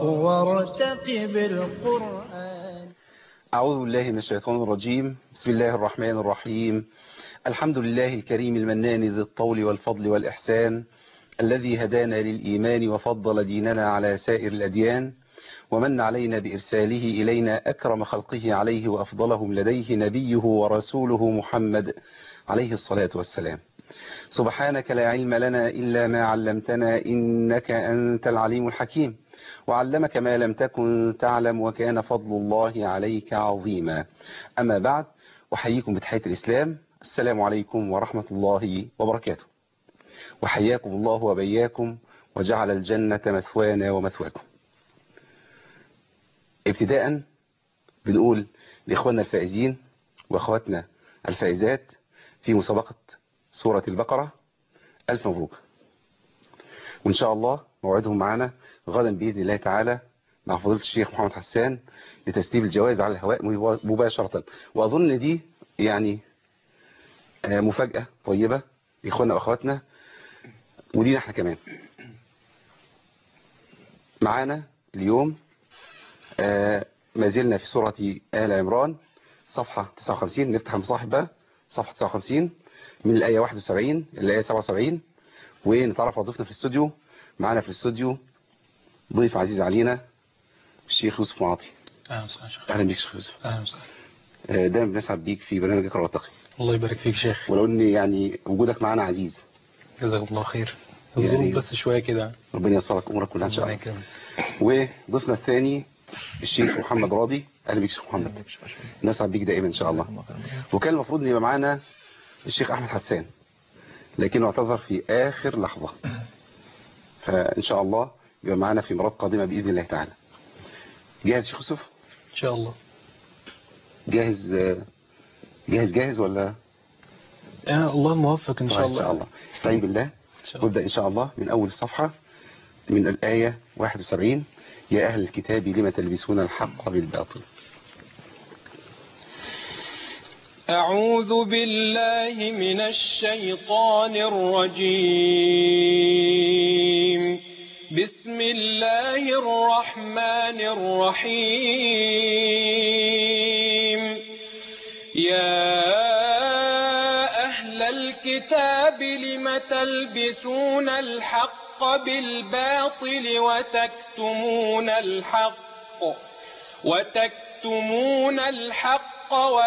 وارتقب القرآن أعوذ بالله من الشيطان الرجيم بسم الله الرحمن الرحيم الحمد لله الكريم المنان ذي الطول والفضل والإحسان الذي هدانا للإيمان وفضل ديننا على سائر الأديان ومن علينا بإرساله إلينا أكرم خلقه عليه وأفضلهم لديه نبيه ورسوله محمد عليه الصلاة والسلام سبحانك لا علم لنا إلا ما علمتنا إنك أنت العليم الحكيم وعلمك ما لم تكن تعلم وكان فضل الله عليك عظيما أما بعد أحييكم بتحية الإسلام السلام عليكم ورحمة الله وبركاته وحياكم الله وبياكم وجعل الجنة مثوانا ومثواكم ابتداء بنقول لإخواننا الفائزين وأخواتنا الفائزات في مسابقة سورة البقرة ألف مبروك وإن شاء الله موعدهم معنا غدا بإذن الله تعالى مع فضيلة الشيخ محمد حسان لتسليم الجوائز على الهواء مباشرة وأظن دي يعني مفاجأة طيبة لإخواننا وأخواتنا ودينا احنا كمان معانا اليوم ما زلنا في سورة آل عمران صفحة 59 نفتح المصاحف بقى صفحة 59 من الآية 71 الآية 77 ونتعرف على ضيفنا في الاستوديو معانا في الاستوديو ضيف عزيز علينا الشيخ يوسف معاطي اهلا وسهلا شيخ اهلا بيك شيخ يوسف اهلا وسهلا دايما بنسعد بيك في برنامج اقرا واتقي الله يبارك فيك شيخ ولو ان يعني وجودك معانا عزيز جزاكم الله خير يعني- الظروف بس شويه كده ربنا ييسرك امورك كلها ان شاء ربنا الله يكرمك وضيفنا الثاني الشيخ محمد راضي اهلا بيك شيخ محمد نسعد بيك دائما ان شاء الله وكان المفروض ان يبقى معانا الشيخ احمد حسان لكنه اعتذر في اخر لحظة فان شاء الله يبقى معانا في مرات قادمة باذن الله تعالى جاهز شيخ يوسف ان شاء الله جاهز جاهز جاهز ولا آه الله موفق ان شاء طيب، الله ان شاء الله استعين بالله ان شاء الله نبدأ إن شاء الله من أول الصفحة من الآية 71 يا أهل الكتاب لم تلبسون الحق بالباطل أعوذ بالله من الشيطان الرجيم بسم الله الرحمن الرحيم يا أهل الكتاب لم تلبسون الحق بالباطل وتكتمون الحق وتكتمون الحق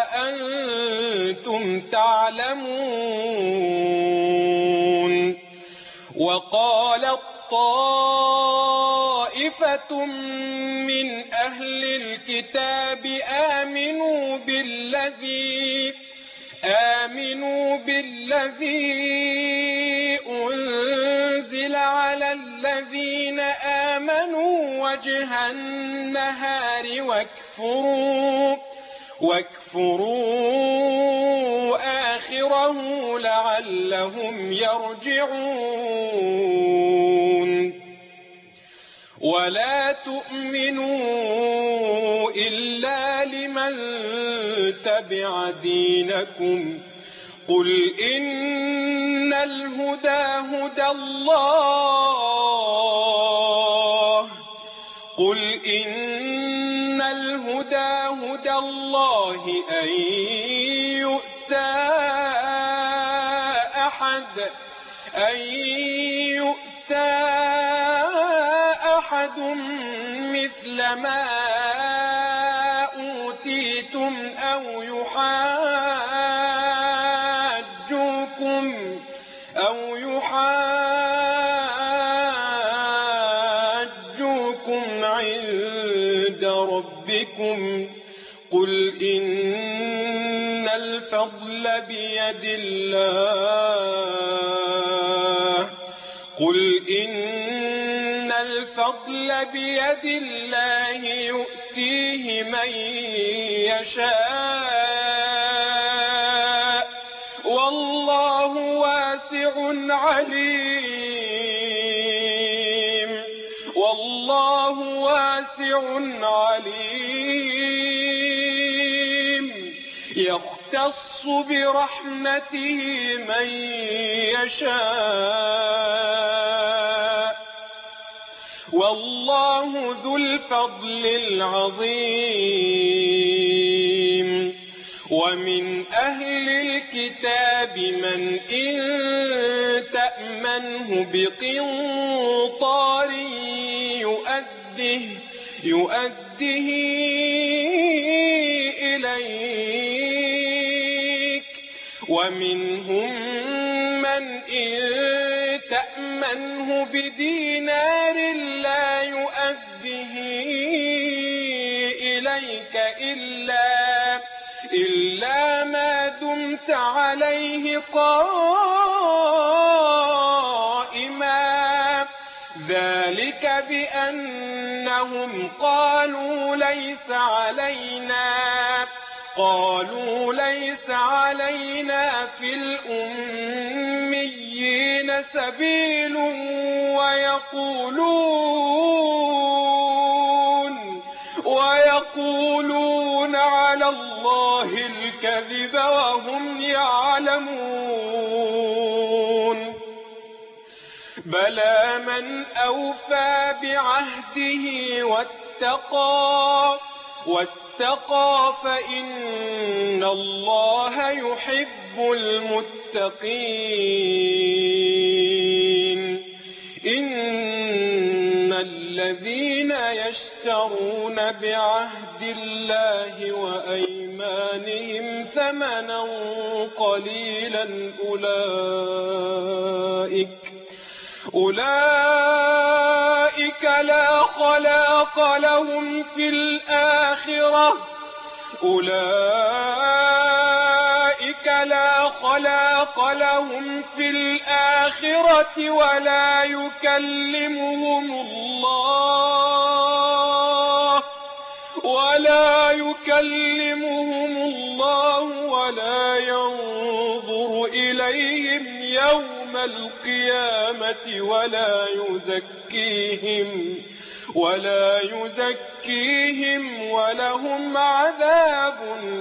وأنتم تعلمون وقالت طائفة من أهل الكتاب آمنوا بالذي آمنوا بالذي أنزل على الذين آمنوا وجه النهار واكفروا واكفروا آخره لعلهم يرجعون ولا تؤمنوا إلا لمن تبع دينكم قل إن الهدى هدى الله قل إن الهدى هدى الله أن يؤتى أحد أن يؤتى أحد مثل ما أوتيتم أو يحاجوكم أو يحاجوكم عند ربكم قل إن الفضل بيد الله قل إن الفضل بيد الله يؤتيه من يشاء والله واسع عليم والله واسع عليم يختص برحمته من يشاء والله ذو الفضل العظيم ومن أهل الكتاب من إن تأمنه بقنطار يؤده يؤده إليك ومنهم من إن تأمنه بدينار لا يؤده إليك إلا إلا ما دمت عليه قائما ذلك بأنهم قالوا ليس علينا قالوا ليس علينا في الأميين سبيل ويقولون ويقولون على الله الكذب وهم يعلمون بلى من أوفى بعهده واتقى واتقى فإن الله يحب المتقين إن الذين يشترون بعهد الله وأيمانهم ثمنا قليلا أولئك أولئك لا خلاق لهم في الآخرة أولئك لا خلاق لهم في الآخرة ولا يكلمهم الله ولا يكلمهم الله ولا ينظر إليهم يوم القيامة ولا يزكيهم ولا يزكيهم ولهم عذاب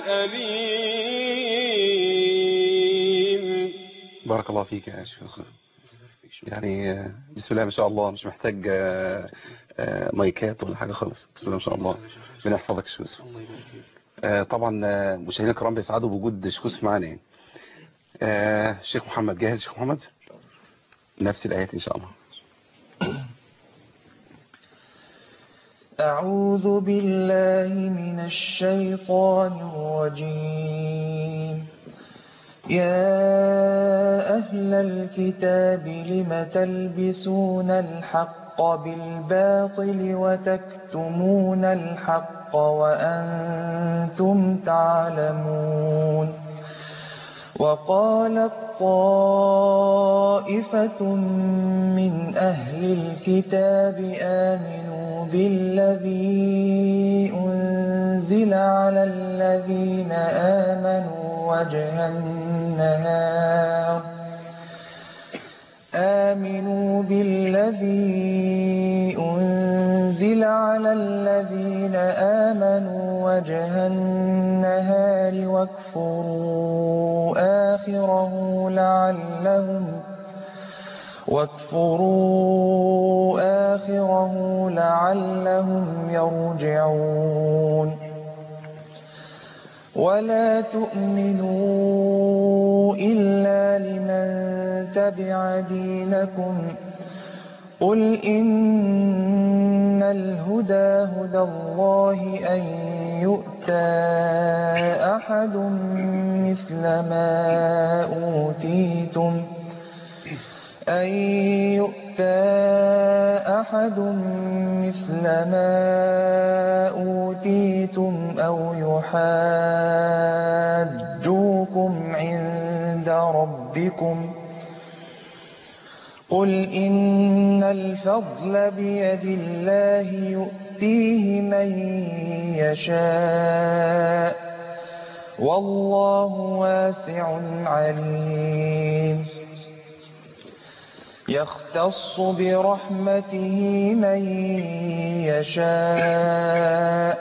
أليم بارك الله فيك يا شيخ يوسف يعني آه، بسم الله ما شاء الله مش محتاج آه، آه، مايكات ولا حاجة خالص بسم الله ما شاء الله ربنا يحفظك يا شيخ يوسف آه، طبعا آه، مشاهدينا الكرام بيسعدوا بوجود شيخ يوسف معانا يعني آه، شيخ محمد جاهز شيخ محمد نفس الآيات إن شاء الله أعوذ بالله من الشيطان الرجيم يا أهل الكتاب لم تلبسون الحق بالباطل وتكتمون الحق وأنتم تعلمون وقالت طائفة من أهل الكتاب آمنوا بالذي أنزل على الذين آمنوا وجه النهار آمنوا بالذي أنزل على الذين آمنوا وجه النهار واكفروا آخره لعلهم واكفروا آخره لعلهم يرجعون ولا تؤمنوا إلا لمن تبع دينكم قل إن الهدى هدى الله أن يؤتى أحد مثل ما أوتيتم أن يؤتى أحد مثل ما أوتيتم أو يحاجوكم عند ربكم قل إن الفضل بيد الله يؤتيه من يشاء والله واسع عليم يختص برحمته من يشاء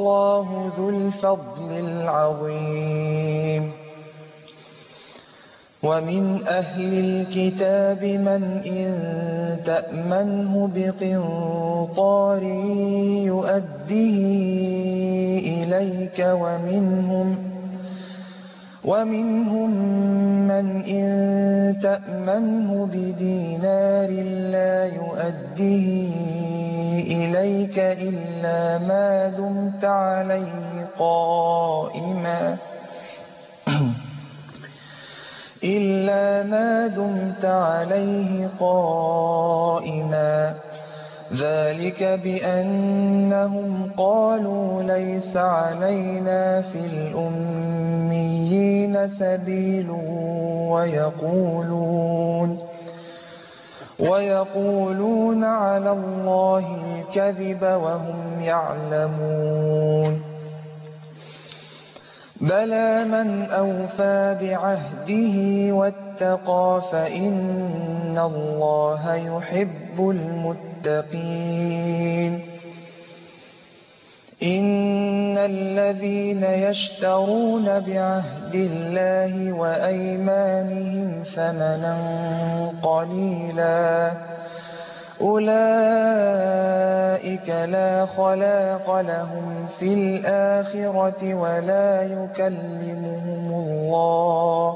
والله ذو الفضل العظيم ومن أهل الكتاب من إن تأمنه بقنطار يؤديه إليك ومنهم ومنهم من إن تأمنه بدينار لا يؤديه إليك إلا ما دمت عليه قائما إلا ما دمت عليه قائما ذلك بأنهم قالوا ليس علينا في الأميين سبيل ويقولون ويقولون على الله الكذب وهم يعلمون بلى من أوفى بعهده واتقى فإن الله يحب المتقين إن الذين يشترون بعهد الله وأيمانهم ثمنا قليلا أولئك لا خلاق لهم في الآخرة ولا يكلمهم الله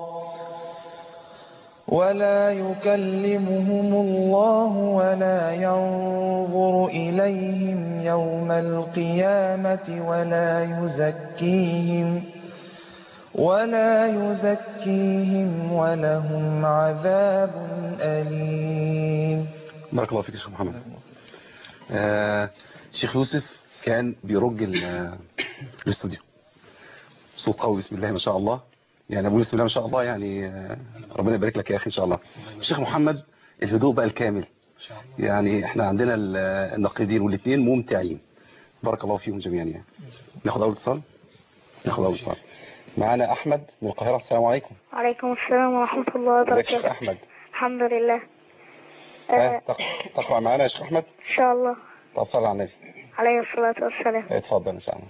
ولا يكلمهم الله ولا ينظر إليهم يوم القيامة ولا يزكيهم ولا يزكيهم ولهم عذاب أليم بارك الله فيك يا شيخ محمد آه شيخ يوسف كان بيرج ال- الاستوديو صوت قوي بسم الله ما شاء الله يعني ابو بسم الله ما شاء الله يعني آه، ربنا يبارك لك يا اخي ان شاء الله الشيخ محمد الهدوء بقى الكامل إن شاء الله يعني احنا عندنا ال- النقيضين والاثنين ممتعين بارك الله فيهم جميعا يعني ناخد اول اتصال ناخد اول اتصال معانا احمد من القاهره السلام عليكم وعليكم السلام ورحمة الله ازيك يا شيخ وبركاته احمد الحمد لله آه آه تق- تقرا معانا يا شيخ احمد إن شاء الله طب صلي على النبي عليه الصلاة والسلام اتفضل ان شاء الله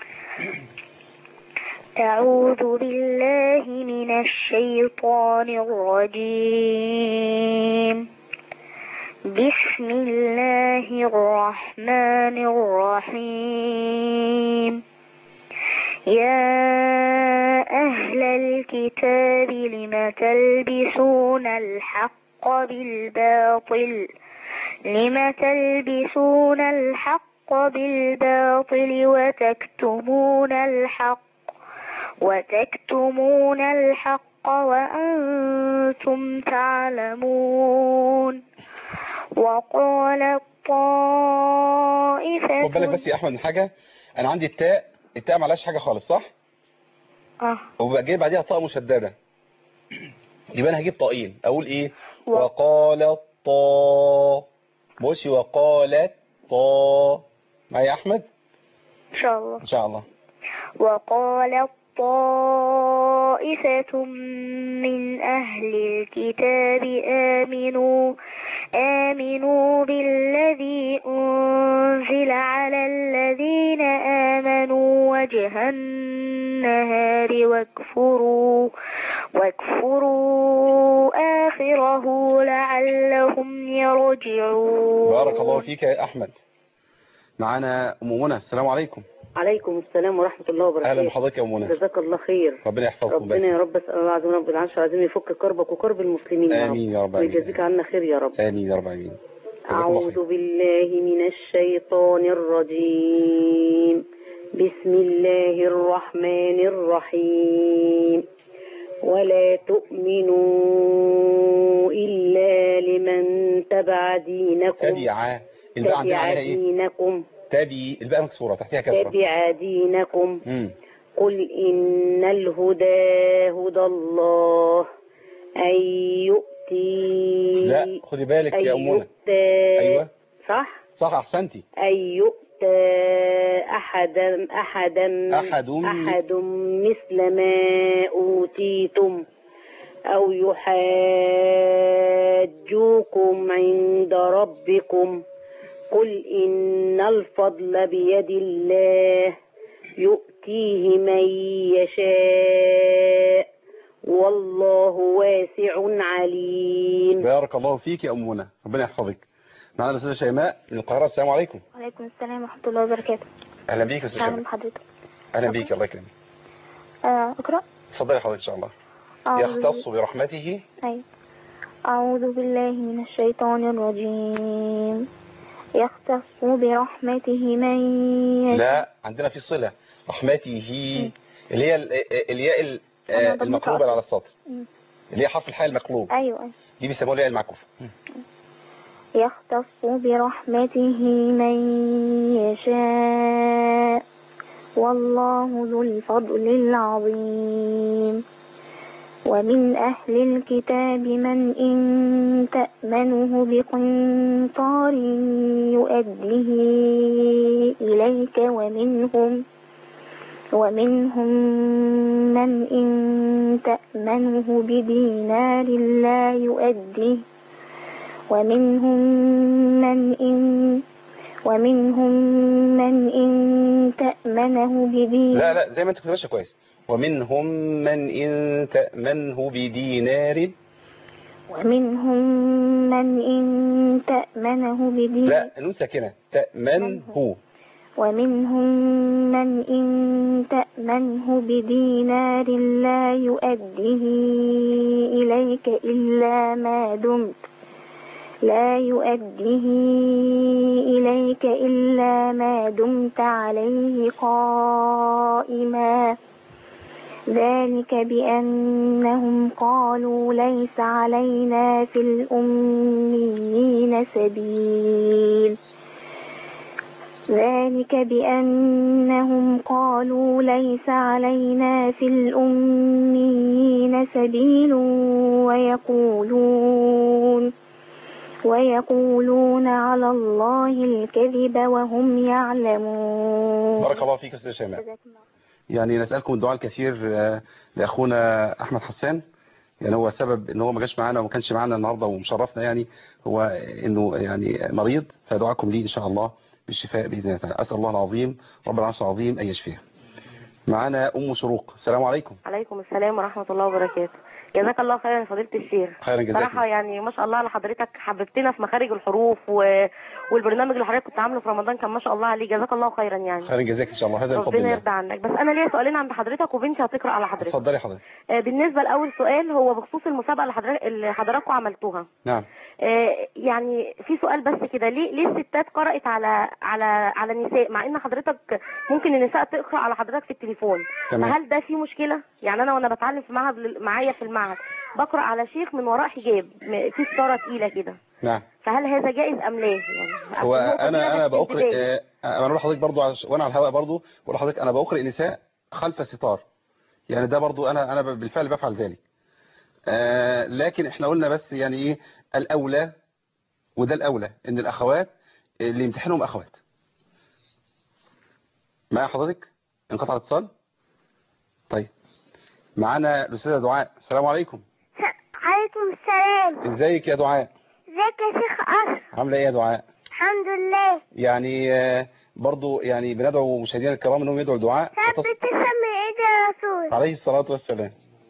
أعوذ بالله من الشيطان الرجيم بسم الله الرحمن الرحيم يا أهل الكتاب لم تلبسون الحق بالباطل لم تلبسون الحق بالباطل وتكتمون الحق وتكتمون الحق وأنتم تعلمون وقال خد بالك الطائفة بس يا احمد من حاجه انا عندي التاء التاء معلهاش حاجه خالص صح آه. وبقى جاي بعديها طاء مشدده يبقى انا هجيب طائين اقول ايه و- وقال الطاء بصي وقالت طاء معايا يا احمد إن شاء الله ان شاء الله وقال طائفة من أهل الكتاب آمنوا آمنوا بالذي أنزل على الذين آمنوا وجه النهار واكفروا واكفروا آخره لعلهم يرجعون بارك الله فيك يا احمد معانا ام منى السلام عليكم عليكم السلام ورحمة الله اهلا وبركاته بحضرتك يا ام منى جزاك الله خير ربنا يحفظكم ربنا ويبارك يا رب اسال الله عز وجل العرش العظيم يفك كربك وكرب المسلمين يا رب امين يا رب امين ويجازيك عنا خير يا رب امين يا رب امين جزاكم الله أعوذ خير. بالله من الشيطان الرجيم بسم الله الرحمن الرحيم ولا تؤمنوا إلا لمن تبع دينكم تبع الباء عندنا تبع عليها ايه دينكم تبي الباء مكسوره تحتها كسره تبع دينكم امم قل إن الهدى هدى الله أن يؤتي لا خدي بالك أن يا ام منى يؤتى ايوه صح صح احسنتي أن يؤتى أحدا أحدا أحد أحد مثل ما أوتيتم أو يحاجوكم عند ربكم قل إن الفضل بيد الله يؤتيه من يشاء والله واسع عليم بارك الله فيك يا ام منى ربنا يحفظك معنا الاستاذه شيماء من القاهره السلام عليكم وعليكم السلام ورحمة الله وبركاته اهلا بيك يا استاذه أهلا شيماء بحضرتك اهلا بيك الله يكرمك آه، أقرأ اتفضلي حضرتك ان شاء الله أعوذ يختص برحمته أي. أعوذ بالله من الشيطان الرجيم يختص برحمته من يشاء لا عندنا في صله رحمته اللي هي ال- الياء ال- أنا ضميتها المقلوبه أصلاً. على السطر مم. اللي هي حرف الحاء المقلوب أيوة أيوة. دي بيسموها الياء المعكوفه يختص برحمته من يشاء والله ذو الفضل العظيم ومن أهل الكتاب من إن تأمنه بقنطار يؤديه إليك ومنهم ومنهم من إن تأمنه بدينار لا يؤديه ومنهم من إن ومنهم من إن تأمنه بدينار لا لا زي ما انت كنت ماشيه كويس ومنهم من ان تامنه بدينار ومنهم من إن تأمنه بدينار لا النون ساكنه تامنه ومنهم من إن تأمنه بدينار لا يؤديه إليك إلا ما دمت لا يؤديه إليك إلا ما دمت عليه قائما ذلك بأنهم قالوا ليس علينا في الأميين سبيل ذلك بأنهم قالوا ليس علينا في الأميين سبيل ويقولون ويقولون على الله الكذب وهم يعلمون بارك الله فيك يا استاذ شيماء يعني نسألكم الدعاء الكثير آه، لأخونا أحمد حسان يعني هو سبب ان هو ما جاش معانا وما كانش معانا النهارده ومشرفنا يعني هو انه يعني مريض فدعاكم ليه ان شاء الله بالشفاء باذن الله تعالى اسال الله العظيم رب العرش العظيم ان يشفيه معانا ام شروق السلام عليكم عليكم السلام ورحمة الله وبركاته جزاك الله خيرا يا فضيلة الشيخ خيرا جزاك صراحة الله. يعني ما شاء الله على حضرتك حببتنا في مخارج الحروف و... والبرنامج اللي حضرتك كنت عامله في رمضان كان ما شاء الله عليه جزاك الله خيرا يعني خيرا جزاك ان شاء الله هذا من فضل ربنا الله يرضى عنك بس انا ليا سؤالين عند حضرتك وبنتي هتقرا على حضرتك اتفضلي حضرتك آه، بالنسبه لاول سؤال هو بخصوص المسابقه اللي حضرتك اللي حضراتكم عملتوها نعم آه، يعني في سؤال بس كده ليه ليه الستات قرأت على على على النساء مع ان حضرتك ممكن النساء تقرأ على حضرتك في التليفون تمام. فهل ده في مشكلة يعني انا وانا بتعلم في معهد معايا في المعهد بقرأ على شيخ من وراء حجاب م- في ستارة تقيلة كده نعم فهل هذا جائز ام لا يعني هو النقطة دي انا انا بس في بقرئ البداية. آه، انا بقول لحضرتك برضو عش- وانا على الهواء برضو بقول لحضرتك انا بقرئ النساء خلف الستار يعني ده برضو انا انا بالفعل بفعل ذلك آه، لكن احنا قلنا بس يعني ايه الاولى وده الاولى ان الاخوات اللي يمتحنهم اخوات مع حضرتك انقطع الاتصال طيب معانا الاستاذه دعاء السلام عليكم عليكم السلام ازيك يا دعاء ازيك يا شيخ أشرف عامله ايه يا دعاء الحمد لله يعني آه، برضو يعني بندعو مشاهدينا الكرام انهم يدعوا الدعاء ثبت وتص- تسمي ايدي يا رسول عليه الصلاة والسلام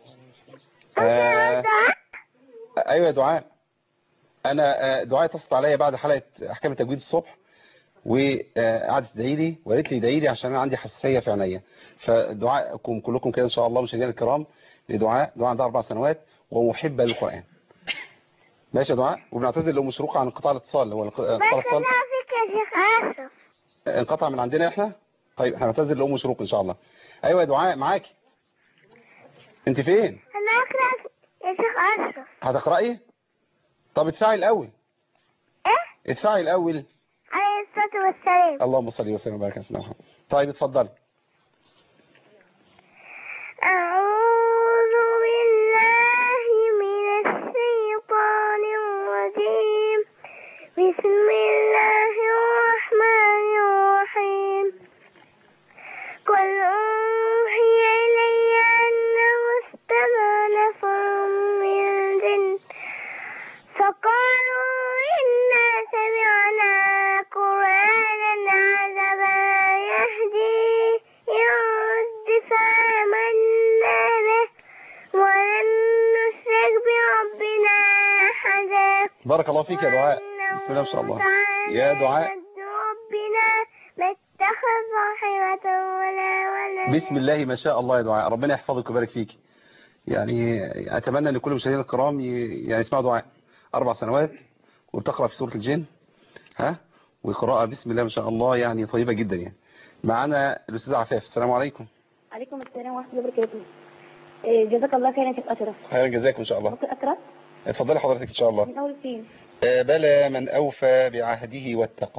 آه ايوه يا دعاء انا آه، دعاء اتصلت عليا بعد حلقة احكام التجويد الصبح وقعدت تدعي لي وقالت لي ادعي لي عشان انا عندي حساسية في عينيا فدعائكم كلكم كده ان شاء الله مشاهدينا الكرام لدعاء دعاء عندها اربع سنوات ومحبة للقرآن ماشي يا دعاء وبنعتذر لأم شروق عن انقطاع الاتصال هو انق- انقطاع بارك الاتصال الله فيك يا شيخ أشرف انقطع من عندنا احنا طيب احنا هنعتذر لأم شروق ان شاء الله ايوه يا دعاء معاكي انت فين أنا أقرأ يا شيخ أشرف هتقرأي طب ادفعي الاول إيه ادفعي الاول عليه الصلاة والسلام اللهم صل وسلم وبارك على سيدنا محمد طيب اتفضلي أعوذ بالله من الشيطان الرجيم بسم الله الرحمن الرحيم قل أوحي إلي أنه استمع نفر من الجن فقالوا إنا سمعنا قرآنا عجبا يهدي بارك الله فيك يا دعاء بسم الله ما شاء الله يا دعاء ربنا ما اتخذ صاحبة ولا ولدا بسم الله ما شاء الله يا دعاء ربنا يحفظك ويبارك فيك يعني اتمنى ان كل المشاهدين الكرام ي- يعني يسمعوا دعاء اربع سنوات وبتقرا في سوره الجن ها وقراءه بسم الله ما شاء الله يعني طيبه جدا يعني معانا الاستاذ عفاف السلام عليكم عليكم السلام ورحمة الله وبركاته إيه، جزاك الله خيرا يا شيخ أشرف خيرا جزاكم ان شاء الله ممكن أقرأ اتفضلي حضرتك ان شاء الله من أول فين آه، بلى من اوفى بعهده واتقى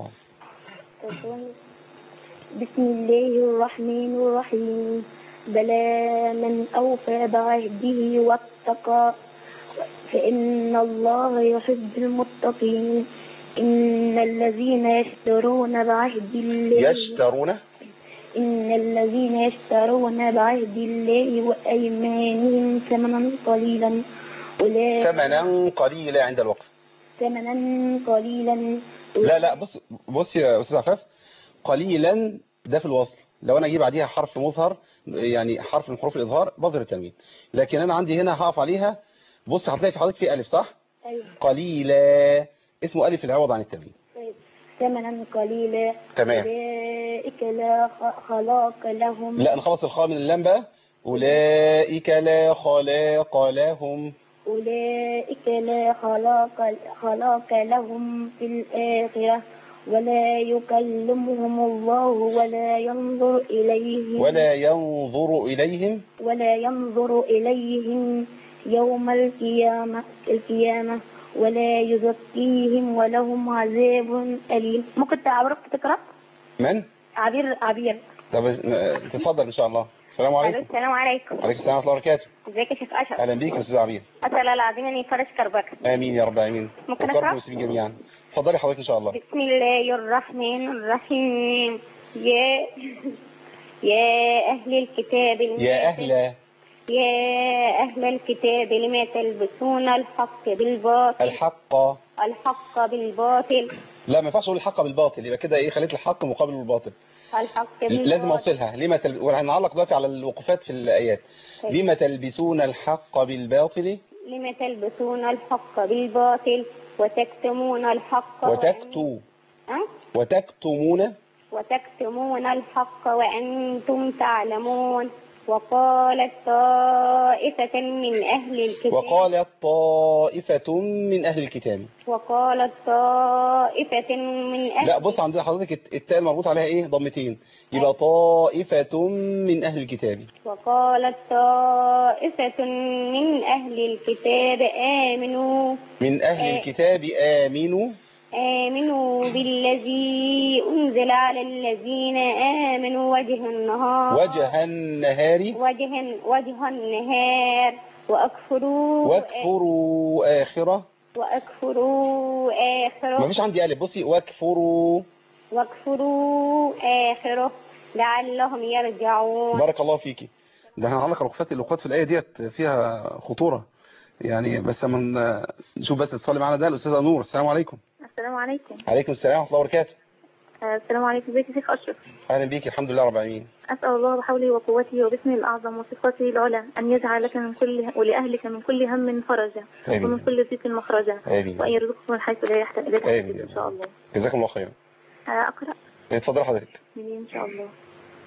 بسم الله الرحمن الرحيم بلى من أوفى بعهده واتقى فإن الله يحب المتقين إن الذين يشترون بعهد الله يشترون إن الذين يشترون بعهد الله وأيمانهم ثمنا قليلا أولئك ثمنا قليلا عند الوقف ثمنا قليلا لا لا بص بص يا استاذ عفاف قليلا ده في الوصل لو انا اجيب بعديها حرف مظهر يعني حرف من حروف الاظهار بظهر التنوين لكن انا عندي هنا هقف عليها بص هتلاقي في حضرتك في الف صح أيوة. قليلا اسمه الف العوض عن التنوين طيب. ثمنا قليلا تمام. أولئك لا خ- خلاق لهم لا نخلص الخاء من اللام بقى اولئك لا خلاق لهم أولئك لا خلاق خلاق لهم في الآخرة ولا يكلمهم الله ولا ينظر إليهم ولا ينظر اليهم ولا ينظر إليهم يوم القيامة القيامة ولا يزكيهم ولهم عذاب أليم ممكن تعبرك تقرأ من عبير عبير طب آه، تتفضل ان شاء الله السلام عليكم السلام عليكم عليكم السلام ورحمه الله وبركاته ازيك يا شيخ أشرف اهلا بيك يا استاذ عبير أسأل الله العظيم أن يفرج كربك امين يا رب العالمين ممكن وكرم أقرأ؟ المسلمين جميعا اتفضلي حضرتك ان شاء الله بسم الله الرحمن الرحيم يا يا أهل الكتاب لما يا اهل يا أهل الكتاب لما تلبسون الحق بالباطل الحق الحق بالباطل لا ما ينفعش اقول الحق بالباطل يبقى كده ايه خليت الحق مقابل الباطل الحق بالباطل لازم اوصلها لما تل... وهنعلق دلوقتي على الوقفات في الايات طيب. لما تلبسون الحق بالباطل لما تلبسون الحق بالباطل وتكتمون الحق وتكتو وأن- أه؟ وتكتمون وتكتمون الحق وأنتم تعلمون وقالت طائفة من أهل الكتاب وقالت طائفة من أهل الكتاب وقالت طائفة من أهل لا بص عندنا حضرتك الت- التاء المربوط عليها ايه ضمتين يبقى طائفة من أهل الكتاب وقالت طائفة من أهل الكتاب آمنوا من أهل آه. الكتاب آمنوا آمنوا بالذي أنزل على الذين آمنوا وجه النهار وجه النهار وجه وجه النهار وأكفروا واكفروا آخرة وأكفروا ما آخره فيش عندي ألف بصي واكفروا واكفروا آخره لعلهم يرجعون بارك الله فيكي ده هنعلق الوقفات الوقفات في الآية ديت فيها خطورة يعني بس من نشوف بس اتصالي معانا ده الأستاذة نور السلام عليكم السلام عليكم عليكم السلام ورحمة الله وبركاته السلام عليكم ازيك يا شيخ أشرف أهلا بيك الحمد لله رب العالمين أسأل الله بحوله وقوته وباسمه الأعظم وصفاته العلى أن يجعل لك من كل ولأهلك من كل هم فرجا آمين. ومن كل ضيق مخرجا آمين. وأن يرزقكم من حيث لا يحتاج لا آمين. تحتاج إن شاء الله جزاكم الله خيرا آه، أقرأ اتفضل حضرتك منين إن شاء الله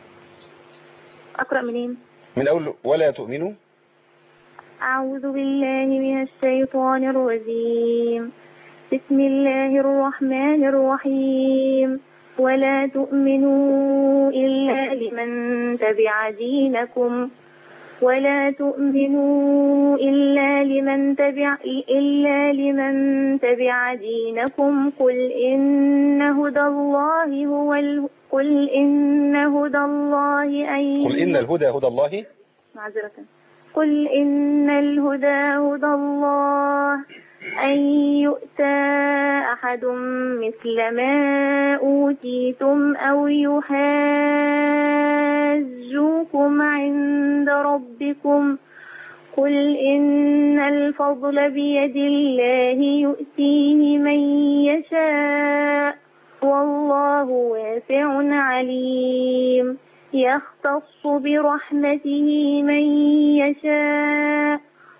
أقرأ منين من أول ولا تؤمنوا أعوذ بالله من الشيطان الرجيم بسم الله الرحمن الرحيم ولا تؤمنوا إلا لمن تبع دينكم ولا تؤمنوا إلا لمن تبع إلا لمن تبع دينكم قل إن هدى الله هو ال... قل إن هدى الله أن قل إن الهدى هدى الله معذرة قل إن الهدى هدى الله أن يؤتى أحد مثل ما أوتيتم أو يحاجوكم عند ربكم قل إن الفضل بيد الله يؤتيه من يشاء والله واسع عليم يختص برحمته من يشاء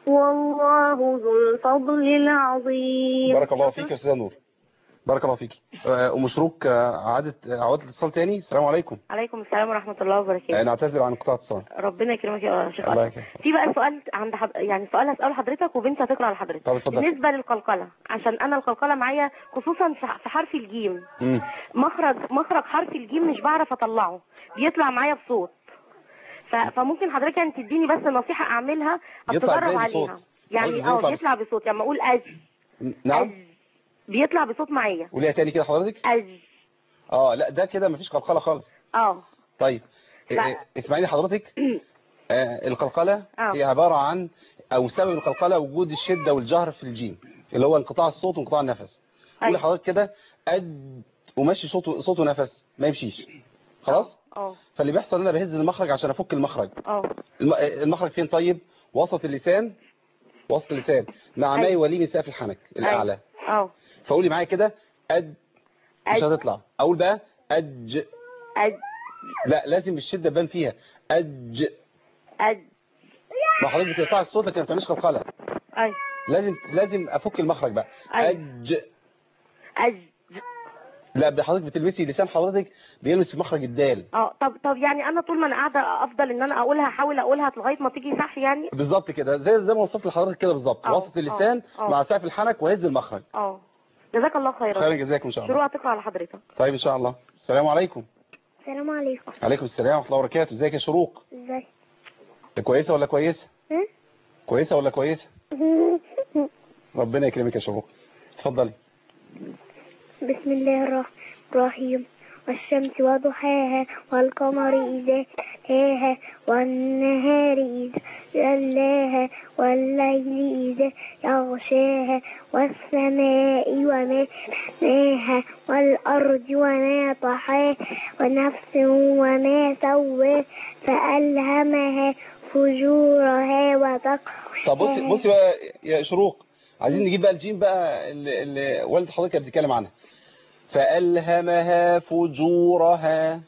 والله ذو الفضل العظيم بارك الله فيك يا استاذه نور بارك الله فيك آه، ام شروق آه، عادت عودت الاتصال تاني السلام عليكم عليكم السلام ورحمة الله وبركاته آه، نعتذر عن انقطاع الاتصال ربنا يكرمك يا شيخ الله أشرف. يكرمك في بقى سؤال عند حض... يعني سؤال هسأله لحضرتك وبنت هتقرأ لحضرتك طب اتفضل بالنسبة للقلقلة عشان أنا القلقلة معايا خصوصا في في حرف الجيم مم. مخرج مخرج حرف الجيم مش بعرف أطلعه بيطلع معايا بصوت ف... فممكن حضرتك يعني تديني بس نصيحة أعملها يطلع أتدرب ازاي عليها بصوت؟ يعني عايز ازاي اه يطلع بيطلع بصوت لما أقول أج نعم أج بيطلع بصوت معايا قوليها تاني كده حضرتك أج اه لا ده كده مفيش قلقله خالص اه طيب ف- إيه- اسمعيني حضرتك آه، القلقله آه. هي عباره عن او سبب القلقله وجود الشده والجهر في الجيم اللي هو انقطاع الصوت وانقطاع النفس قولي أيوة. حضرتك كده قد وماشي صوت صوت ونفس ما يمشيش خلاص اه فاللي بيحصل ان انا بهز المخرج عشان افك المخرج اه الم- المخرج فين طيب وسط اللسان وسط اللسان مع ما أيوة. يوليه من سقف الحنك الاعلى اه فقولي معايا كده قد مش أج هتطلع اقول بقى اج أج لا لازم بالشده تبان فيها اج أج ما حضرتك بتقطع الصوت لكن ما بتعملش قلقله أي لازم لازم افك المخرج بقى أيوة. اج أج لا ده حضرتك بتلمسي لسان حضرتك بيلمس في مخرج الدال اه طب طب يعني انا طول ما انا قاعده افضل ان انا اقولها احاول اقولها لغايه ما تيجي صح يعني بالظبط كده زي زي ما وصفت لحضرتك كده بالظبط أه، وسط اللسان أه، أه. مع سقف الحنك وهز المخرج اه جزاك الله خيرا خير جزاكم ان شاء الله شروق هتقرا على حضرتك طيب ان شاء الله السلام عليكم السلام عليكم عليكم السلام ورحمه الله وبركاته ازيك يا شروق ازاي انت كويسه ولا كويسه ها؟ كويسه ولا كويسه ربنا يكرمك يا شروق اتفضلي بسم الله الرحمن الرحيم والشمس وضحاها والقمر إذا تلاها والنهار إذا جلاها والليل إذا يغشاها والسماء وما بناها والأرض وما طحاها ونفس وما سواها فألهمها فجورها وتقواها طب بصي بصي بقى يا شروق عايزين نجيب بقى الجيم بقى اللي, اللي والد حضرتك كانت بتتكلم عنها فألهمها فجورها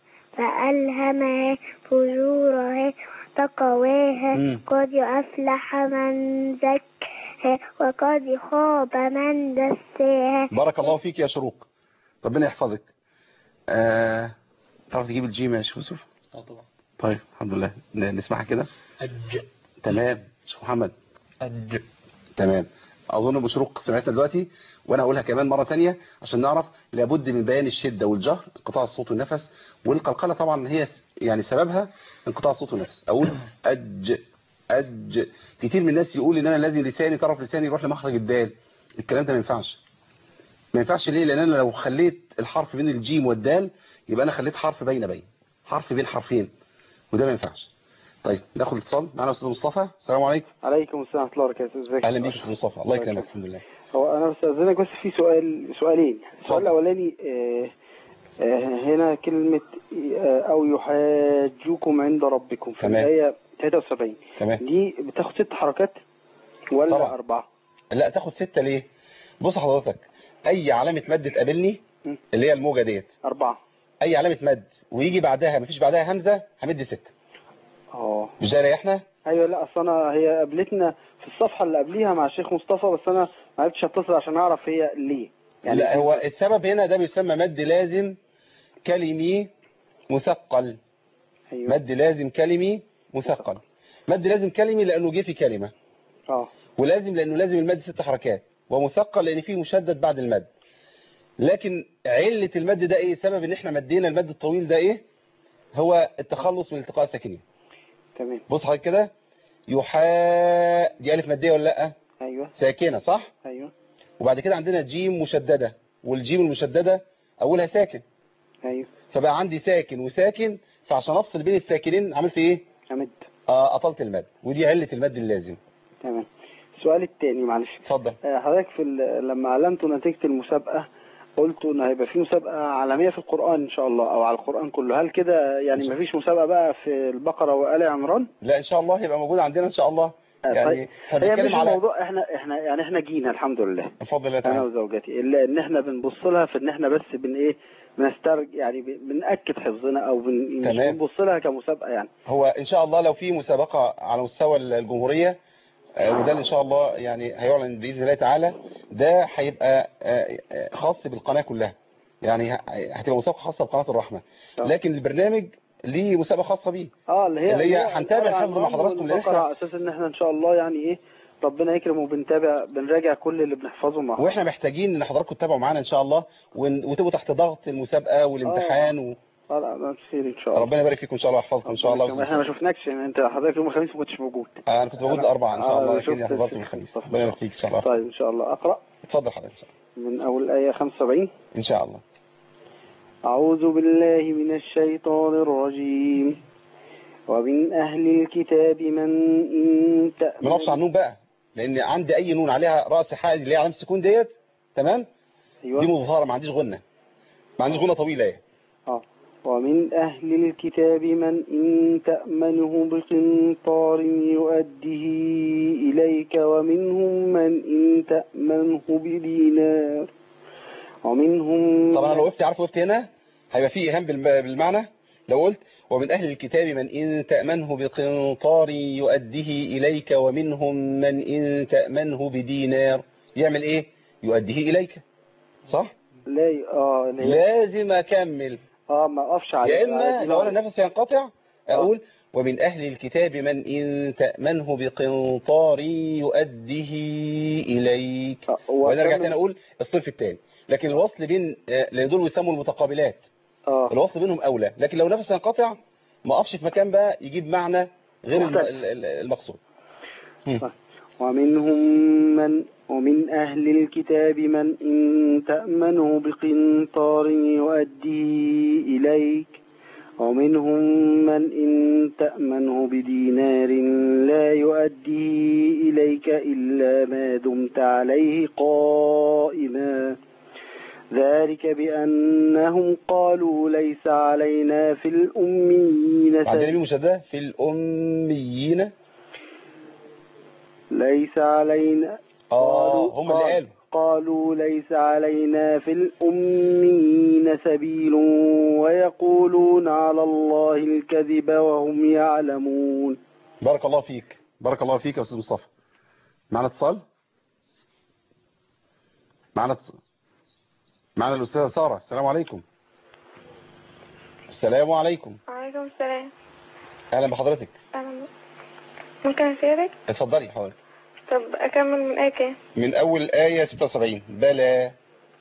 فألهمها فجورها تقواها مم. قد أفلح من زكاها وقد خاب من دساها بارك الله فيك يا شروق ربنا يحفظك آه... تعرف تجيب الجيم يا شيخ يوسف اه طبعا طيب الحمد لله ن- نسمعها كده أج تمام شيخ محمد أج تمام اظن ابو شروق سمعتنا دلوقتي وانا اقولها كمان مره تانية عشان نعرف لابد من بيان الشده والجهر انقطاع الصوت والنفس والقلقله طبعا هي س- يعني سببها انقطاع الصوت والنفس اقول اج اج كتير من الناس يقول ان انا لازم لساني طرف لساني يروح لمخرج الدال الكلام ده ما ينفعش ما ينفعش ليه لان انا لو خليت الحرف بين الجيم والدال يبقى انا خليت حرف بين بين حرف بين حرفين وده ما ينفعش طيب ناخد اتصال معانا استاذ مصطفى السلام عليكم عليكم السلام ورحمة الله وبركاته ازيك اهلا بيك يا استاذ مصطفى الله يكرمك الحمد لله هو انا بستأذنك بس في سؤال سؤالين السؤال اتفضل. الاولاني آه، آه، هنا كلمة آه، او يحاجوكم عند ربكم في تمام. الآية 73 تمام دي بتاخد ست حركات ولا طبعا. أربعة لا تاخد ستة ليه بص حضرتك اي علامة مد تقابلني م. اللي هي الموجة ديت أربعة اي علامة مد ويجي بعدها مفيش بعدها همزة همد ستة اه مش ده يريحنا ايوه لا اصل انا هي قابلتنا في الصفحة اللي قبليها مع الشيخ مصطفى بس انا ما عرفتش اتصل عشان اعرف هي ليه لا هو السبب هنا ده بيسمى مد لازم كلمي مثقل ايوه مد لازم كلمي مثقل مد لازم كلمي لانه جه في كلمة اه ولازم لانه لازم المد ست حركات ومثقل لان فيه مشدد بعد المد لكن علة المد ده ايه سبب ان احنا مدينا المد الطويل ده ايه هو التخلص من التقاء الساكنين تمام بص حضرتك كده يحا دي الف ماديه ولا لا ايوه ساكنه صح ايوه وبعد كده عندنا جيم مشدده والجيم المشدده اولها ساكن ايوه فبقى عندي ساكن وساكن فعشان افصل بين الساكنين عملت ايه امد آه اطلت المد ودي علة المد اللازم تمام السؤال التاني معلش اتفضل آه، حضرتك في ال- لما اعلنتوا نتيجة المسابقة قلتوا ان هيبقى في مسابقة عالمية في القرآن ان شاء الله او على القرآن كله هل كده يعني مفيش مسابقة بقى في البقرة وآل عمران لا ان شاء الله هيبقى موجود عندنا ان شاء الله آه، يعني طيب. احنا هي بنتكلم مش على الموضوع احنا احنا يعني احنا جينا الحمد لله بفضل الله انا تعالى وزوجتي الا ان احنا بنبص لها في ان احنا بس بن ايه بنسترج يعني ب- بنأكد حفظنا او بن مش تمام. بنبص لها كمسابقة يعني هو ان شاء الله لو في مسابقة على مستوى الجمهورية آه، وده اللي ان شاء الله يعني هيعلن باذن الله تعالى ده هيبقى آه، آه، خاص بالقناه كلها يعني ه- هتبقى مسابقه خاصه بقناه الرحمه آه. لكن البرنامج ليه مسابقه خاصه بيه اه اللي هي اللي هي هنتابع القرآن الحفظ مع عن حضراتكم لأن والبقرة إحنا- على اساس ان احنا ان شاء الله يعني ايه ربنا يكرم وبنتابع بنراجع كل اللي بنحفظه مع واحنا محتاجين ان حضراتكم تتابعوا معانا ان شاء الله ون- وتبقوا تحت ضغط المسابقه والامتحان و... اه لا لا خير ان شاء الله ربنا يبارك فيكم ان شاء الله ويحفظكم ان شاء الله ربنا يكرمك. احنا ما شفناكش يعني انت حضرتك يوم الخميس ما كنتش موجود آه، انا كنت موجود أنا- الاربعاء ان شاء آه، الله شفت اكيد حضرت الشيخ الخميس مصطفى. ربنا يبارك فيك ان شاء الله طيب ان شاء الله اقرا اتفضل حضرتك من اول ايه 75 ان شاء الله أعوذ بالله من الشيطان الرجيم ومن أهل الكتاب من إن ما نقفش على النون بقى لان عندي اي نون عليها راس حائل اللي هي علامه السكون ديت تمام دي أيوة مظهره ما عنديش غنه ما عنديش غنه طويله اهي آه. ومن أهل الكتاب من إن تأمنه بقنطار يؤده إليك ومنهم من إن تأمنه بدينار ومنهم طب انا لو وقفت عارف وقفت هنا هيبقى في ايهام بالم- بالمعنى لو قلت ومن اهل الكتاب من ان تامنه بقنطار يؤديه اليك ومنهم من ان تامنه بدينار يعمل ايه يؤديه اليك صح لا ي- اه اللي هي- لازم اكمل اه ما اقفش عليه يا اما عادي لو بقى. انا نفسي ينقطع اقول ومن اهل الكتاب من ان تامنه بقنطار يؤديه اليك آه، وانا رجعت وأكمل- تاني اقول الصنف الثاني لكن الوصل بين آه، لان دول بيسموا المتقابلات اه الوصل بينهم اولى لكن لو نفس ينقطع ما اقفش في مكان بقى يجيب معنى غير الم- مختلف. ال- ال- المقصود هم. ومنهم من ومن أهل الكتاب من إن تأمنه بقنطار يؤدي إليك ومنهم من إن تأمنه بدينار لا يؤدي إليك إلا ما دمت عليه قائما ذلك بأنهم قالوا ليس علينا في الأميين عندنا سبيل مين مشدده في الاميين ليس علينا اه هم اللي قالوا قالوا ليس علينا في الأمين سبيل ويقولون على الله الكذب وهم يعلمون بارك الله فيك بارك الله فيك يا استاذ مصطفى معنا اتصال معنا اتصال معنا الاستاذه ساره السلام عليكم السلام عليكم وعليكم السلام اهلا بحضرتك أنا ممكن أسألك اتفضلي حضرتك طب أكمل من آية كام من اول ايه 76 بلى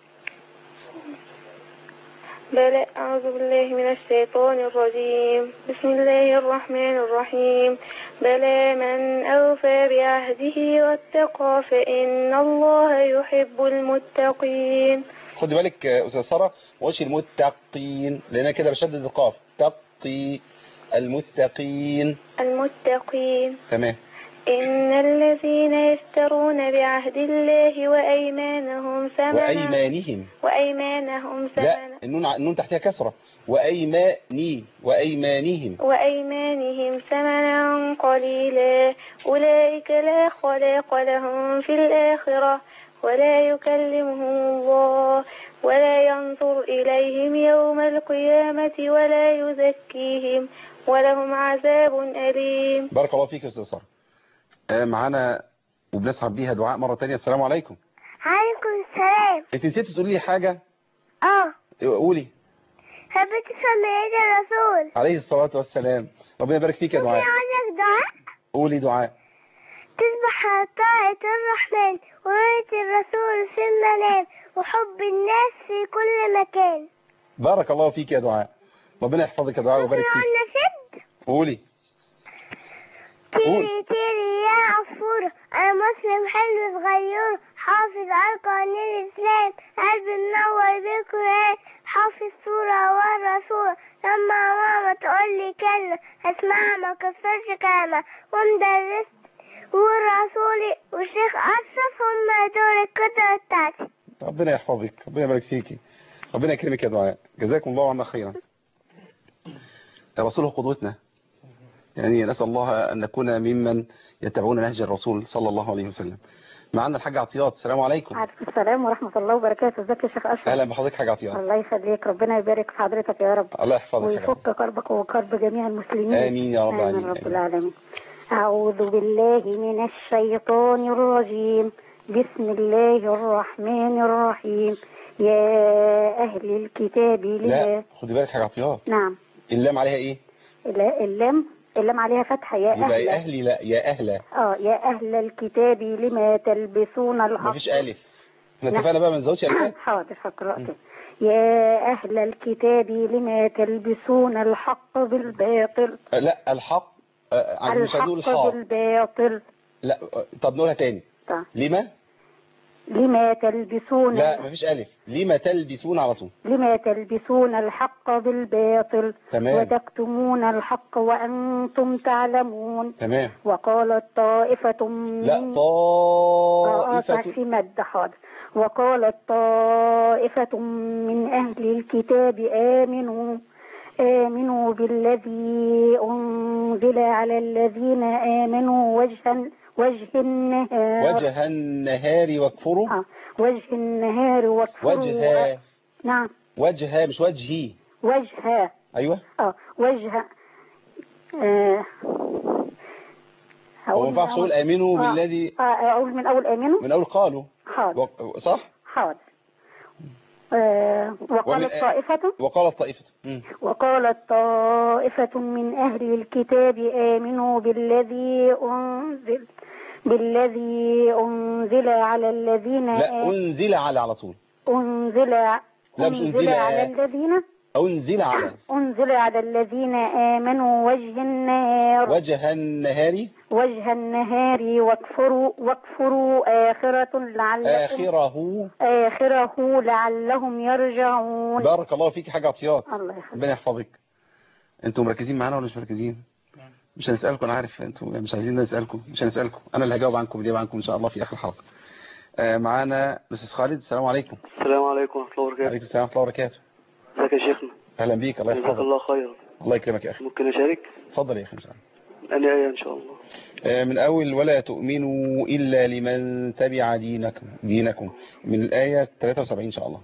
بلى أعوذ بالله من الشيطان الرجيم بسم الله الرحمن الرحيم بلى من أوفى بعهده واتقى فإن الله يحب المتقين خدي بالك آه، استاذ ساره وش المتقين لان أنا كده بشدد القاف تقي المتقين المتقين تمام إن الذين يشترون بعهد الله وأيمانهم ثمنا وايمانهم وأيمانهم لا ثمنا النون ع- النون تحتها كسره وايماني وايمانهم وأيمانهم ثمنا قليلا أولئك لا خلاق لهم في الآخرة ولا يكلمهم الله ولا ينظر إليهم يوم القيامة ولا يزكيهم ولهم عذاب أليم بارك الله فيك يا استاذ ساره آه، معانا وبنسحب بيها دعاء مره تانية السلام عليكم عليكم السلام انت نسيتي تقولي لي حاجه اه قولي حبيت تصلي عيد الرسول عليه الصلاه والسلام ربنا يبارك فيك يا دعاء عندك دعاء قولي دعاء تصبح على طاعة الرحمن ورؤية الرسول في المنام وحب الناس في كل مكان بارك الله فيك يا دعاء ربنا يحفظك يا دعاء ويبارك فيك نشد قولي تيري تيري يا عصفورة أنا مسلم حلو صغير حافظ على قوانين الإسلام قلبي منور بالقرآن حافظ سورة ورا سورة لما ماما تقول لي كلمة أسمعها ما كسرش كلمة ومدرست ورسولي والشيخ أشرف هم دول الكتب بتاعتي ربنا يحفظك ربنا يبارك فيكي ربنا يكرمك يا دعاء جزاكم الله عنا خيرا الرسول هو قدوتنا يعني نسأل الله أن نكون ممن يتبعون نهج الرسول صلى الله عليه وسلم معنا الحاج عطيات السلام عليكم عليكم السلام ورحمة الله وبركاته ازيك يا شيخ أشرف أهلا بحضرتك حاج عطيات الله يخليك ربنا يبارك في حضرتك يا رب الله يحفظك يا حاج ويفك كربك وكرب جميع المسلمين آمين يا رب آمين العالمين. رب العالمين أعوذ بالله من الشيطان الرجيم بسم الله الرحمن الرحيم يا أهل الكتاب لما لا خدي بالك حاجة عطيات نعم اللام عليها ايه لا اللام اللام عليها فتحة يا يبقى يا أهل اهلي لا يا اهلا اه يا أهل الكتاب لما تلبسون الحق مفيش الف احنا نعم. اتفقنا بقى ما نزودش الفات حاضر هقرأ يا أهل الكتاب لما تلبسون الحق بالباطل آه، لا الحق آه، عايزين مش عايزين نقول الحق الحاء بالباطل لا آه، طب نقولها تاني طيب. لما لما تلبسون لا مفيش الف لما تلبسون على طول لما تلبسون الحق بالباطل تمام. وتكتمون الحق وأنتم تعلمون تمام وقالت طائفة من لا آه، طائفة في مد حاضر وقالت طائفة من أهل الكتاب آمنوا آمنوا بالذي أنزل على الذين آمنوا وجها وجه النهار وجه النهار واكفروا آه، وجه النهار واكفروا وجه نعم وجه مش وجهي وجه ايوه اه وجه آه هو ما ينفعش اقول امنوا آه، بالذي آه اقول من اول امنوا من اول قالوا حاضر وق- صح حاضر آه وقالت ومن- طائفة وقالت طائفة مم. وقالت طائفة من أهل الكتاب آمنوا بالذي أنزل بالذي أنزل على الذين لا آ- انزل على على طول أنزل لا مش أنزل. على الذين انزل على أنزل على الذين آمنوا وجه النهار وجه النهار وجه النهار واكفروا واكفروا آخرة لعلكم اخره آخره لعلهم يرجعون بارك الله فيك حاجة عطيات الله يخليك ربنا يحفظك انتوا مركزين معانا ولا مش مركزين مش هنسألكم انا عارف انتوا مش عايزين نسألكم مش هنسألكم انا اللي هجاوب عنكم دي عنكم ان شاء الله في اخر الحلقة آه، معانا الاستاذ خالد السلام عليكم السلام عليكم ورحمة الله وبركاته عليكم السلام ورحمة الله وبركاته ازيك يا شيخنا اهلا بيك الله جزاك يحفظك الله خيرا الله يكرمك يا اخي ممكن أشارك اتفضل يا اخي ان شاء الله أنا آية إن شاء الله آه، من أول ولا تؤمنوا إلا لمن تبع دينكم دينكم من الآية 73 إن شاء الله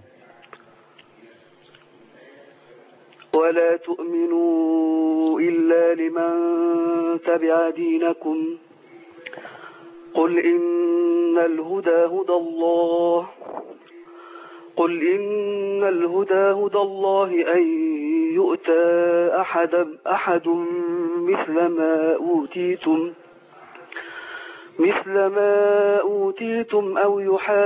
ولا تؤمنوا إلا لمن تبع دينكم قل إن الهدى هدى الله قل إن الهدى هدى الله أن يؤتى أحد أحد مثل ما أوتيتم مثل ما أوتيتم أو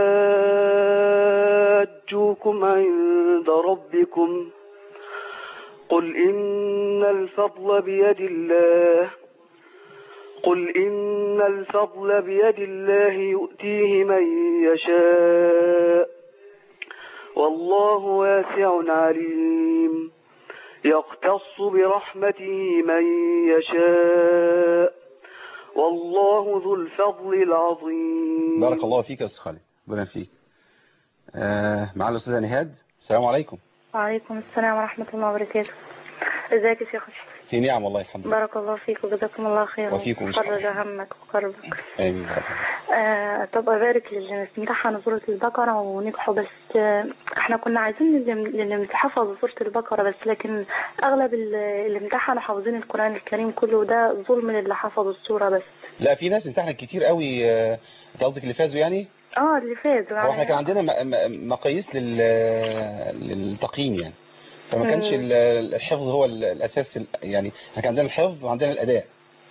يحاجوكم عند ربكم قل إن الفضل بيد الله قل إن الفضل بيد الله يؤتيه من يشاء والله واسع عليم يختص برحمته من يشاء والله ذو الفضل العظيم بارك الله فيك يا أستاذ خالد ربنا فيك آه معنا الأستاذة نهاد السلام عليكم وعليكم السلام ورحمة الله وبركاته ازيك يا شيخ في نعم والله الحمد لله بارك الله فيك وجزاكم الله خيرا وفيكم إن شاء الله. فرج همك وقربك آمين يا رب آه طب أبارك للي امتحنوا سورة البقرة ونجحوا بس آه احنا كنا عايزين اللي اللي حفظوا سورة البقرة بس لكن أغلب اللي اللي امتحنوا حافظين القرآن الكريم كله ده ظلم للي حفظوا السورة بس لا في ناس امتحنت كتير قوي آه، انت قصدك اللي فازوا يعني اه اللي فازوا هو احنا يعني كان عندنا م- م- مقاييس لل للتقييم يعني فما كانش مم. ال- الحفظ هو ال- الاساس ال- يعني احنا كان عندنا الحفظ وعندنا الاداء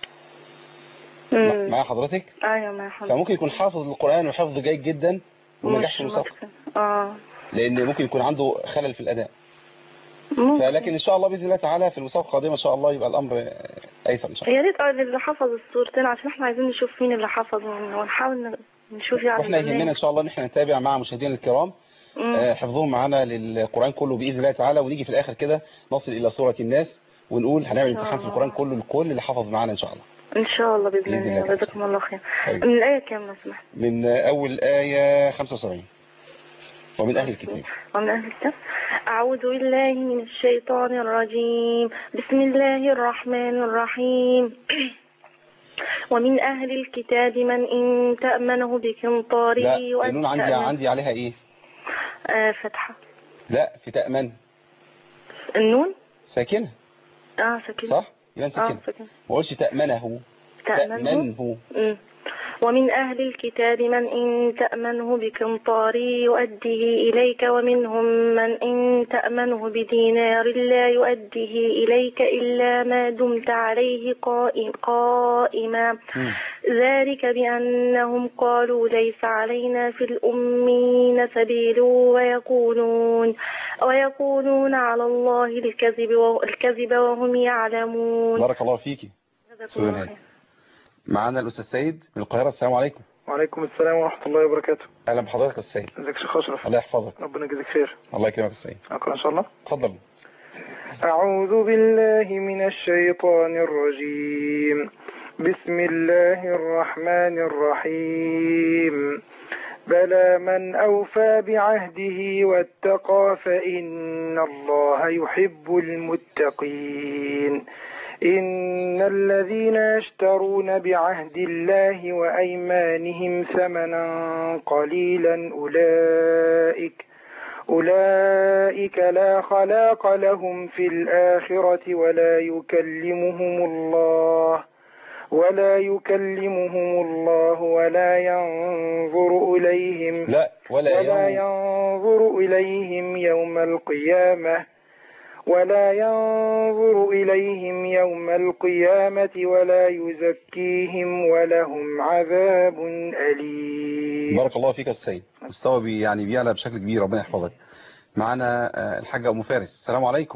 مم. مع حضرتك ايوه ما حفظ فممكن يكون حافظ القرآن وحفظ جيد جدا وما نجحش في المسابقة اه لان ممكن يكون عنده خلل في الاداء ممكن. فلكن ان شاء الله باذن الله تعالى في المسابقه القادمه ان شاء الله يبقى الامر آه، ايسر ان شاء الله يا ريت اه اللي حفظ الصورتين عشان احنا عايزين نشوف مين اللي حفظ ونحاول ن- نشوف يعني واحنا البرنامج. يهمنا ان شاء الله ان احنا نتابع مع مشاهدينا الكرام مم. آه، حفظهم معانا للقران كله باذن الله تعالى ونيجي في الاخر كده نصل الى سوره الناس ونقول هنعمل إن شاء امتحان في الله. القران كله للكل اللي حفظ معانا ان شاء الله ان شاء الله باذن بإذن الله الله. جزاكم الله خير حبيبي. من الايه كام لو سمحت من آه، اول ايه 75 ومن اهل الكتاب ومن اهل الكتاب اعوذ بالله من الشيطان الرجيم بسم الله الرحمن الرحيم ومن أهل الكتاب من إن تأمنه بقنطار لا يؤدي النون عندي تأمن- عندي عليها ايه آه فتحة لا في تأمن النون ساكنه اه ساكنة صح يبقى اه ساكنه ساكنة ما قولش تأمنه تأمنه من هو مم. ومن أهل الكتاب من إن تأمنه بقنطار يؤديه إليك ومنهم من إن تأمنه بدينار لا يؤديه إليك إلا ما دمت عليه قائم قائما ذلك بأنهم قالوا ليس علينا في الأمين سبيل ويقولون ويقولون على الله الكذب الكذب وهم يعلمون بارك الله فيكي أستاذ نهاد. معانا الأستاذ سيد من القاهرة السلام عليكم وعليكم السلام ورحمة الله وبركاته أهلا بحضرتك يا أستاذ سيد ازيك يا شيخ أشرف الله يحفظك ربنا يجزيك خير الله يكرمك يا أستاذ سيد أقرأ إن شاء الله اتفضل أعوذ بالله من الشيطان الرجيم بسم الله الرحمن الرحيم بلى من أوفى بعهده واتقى فإن الله يحب المتقين إن الذين يشترون بعهد الله وأيمانهم ثمنا قليلا أولئك أولئك لا خلاق لهم في الآخرة ولا يكلمهم الله ولا يكلمهم الله ولا ينظر إليهم لا ولا ولا يوم ينظر إليهم يوم القيامة ولا ينظر إليهم يوم القيامة ولا يزكيهم ولهم عذاب أليم بارك الله فيك يا أستاذ سيد مستوى بي يعني بيعلى بشكل كبير ربنا يحفظك معانا آه، الحاجة أم فارس السلام عليكم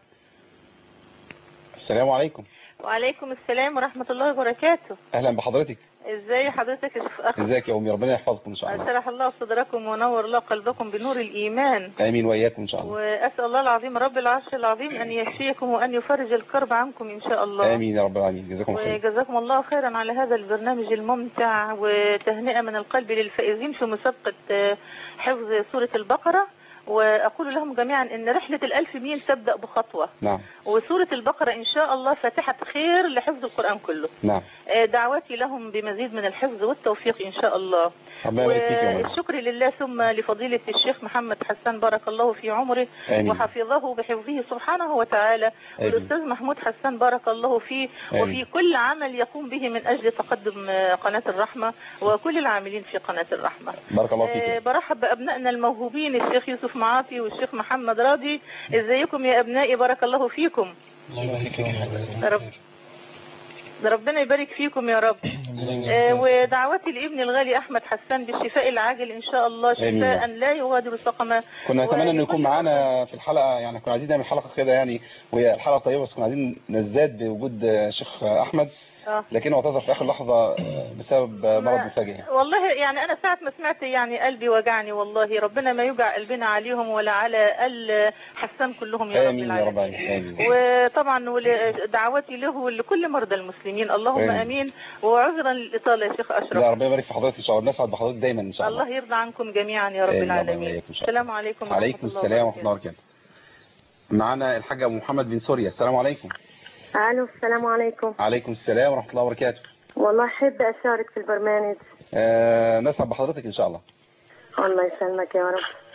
السلام عليكم وعليكم السلام ورحمة الله وبركاته أهلا بحضرتك ازاي حضرتك يا شيخ أخ ازيك يا أمي ربنا يحفظكم إن شاء الله شرح الله صدركم ونور الله قلبكم بنور الإيمان آمين وإياكم إن شاء الله وأسأل الله العظيم رب العرش العظيم أن يشفيكم وأن يفرج الكرب عنكم إن شاء الله آمين يا رب العالمين جزاكم خير وجزاكم الله خيرا على هذا البرنامج الممتع وتهنئة من القلب للفائزين في مسابقة آه، حفظ سورة البقرة وأقول لهم جميعا أن رحلة الألف ميل تبدأ بخطوة نعم وسورة البقرة إن شاء الله فاتحة خير لحفظ القرآن كله نعم آه، دعواتي لهم بمزيد من الحفظ والتوفيق إن شاء الله ربنا يبارك فيك يا أمي والشكر لله ثم لفضيلة الشيخ محمد حسان بارك الله في عمره آمين. وحفظه بحفظه سبحانه وتعالى آمين. والأستاذ محمود حسان بارك الله فيه آمين. وفي كل عمل يقوم به من أجل تقدم آه، قناة الرحمة وكل العاملين في قناة الرحمة بارك الله آه، فيك برحب بأبنائنا الموهوبين الشيخ يوسف معاطي والشيخ محمد راضي ازيكم يا أبنائي بارك الله فيكم الله يبارك فيك يا رب ده ربنا يبارك فيكم يا رب آه، ودعوتي لابني الغالي احمد حسان بالشفاء العاجل ان شاء الله آمين. شفاء لا يغادر سقما كنا نتمنى انه يكون معانا في الحلقة يعني كنا عايزين نعمل حلقة كده يعني وهي الحلقة طيبة بس كنا عايزين نزداد بوجود آه، شيخ أحمد آه. لكنه اعتذر في آخر لحظة آه، بسبب آه، مرض مفاجئ والله يعني انا ساعة ما سمعت يعني قلبي وجعني والله ربنا ما يوجع قلبنا عليهم ولا على ال حسان كلهم يا رب آمين يا رب العالمين العالمين آمين وطبعا ول- دعوتي له ولكل مرضى المسلمين اللهم آمين. امين وعذرا للاطاله يا شيخ اشرف لا ربنا يبارك في حضرتك إن شاء الله بنسعد بحضرتك دايما إن شاء الله الله يرضى عنكم جميعا يا رب آمين. العالمين وإياكم إن شاء الله. السلام عليكم ورحمة عليكم الله السلام ورحمة الله وبركاته معانا الحاج أبو محمد بن سوريا السلام عليكم الو السلام عليكم عليكم السلام ورحمة الله وبركاته والله احب اشارك في البرنامج آه نسعد بحضرتك إن شاء الله الله يسلمك يا رب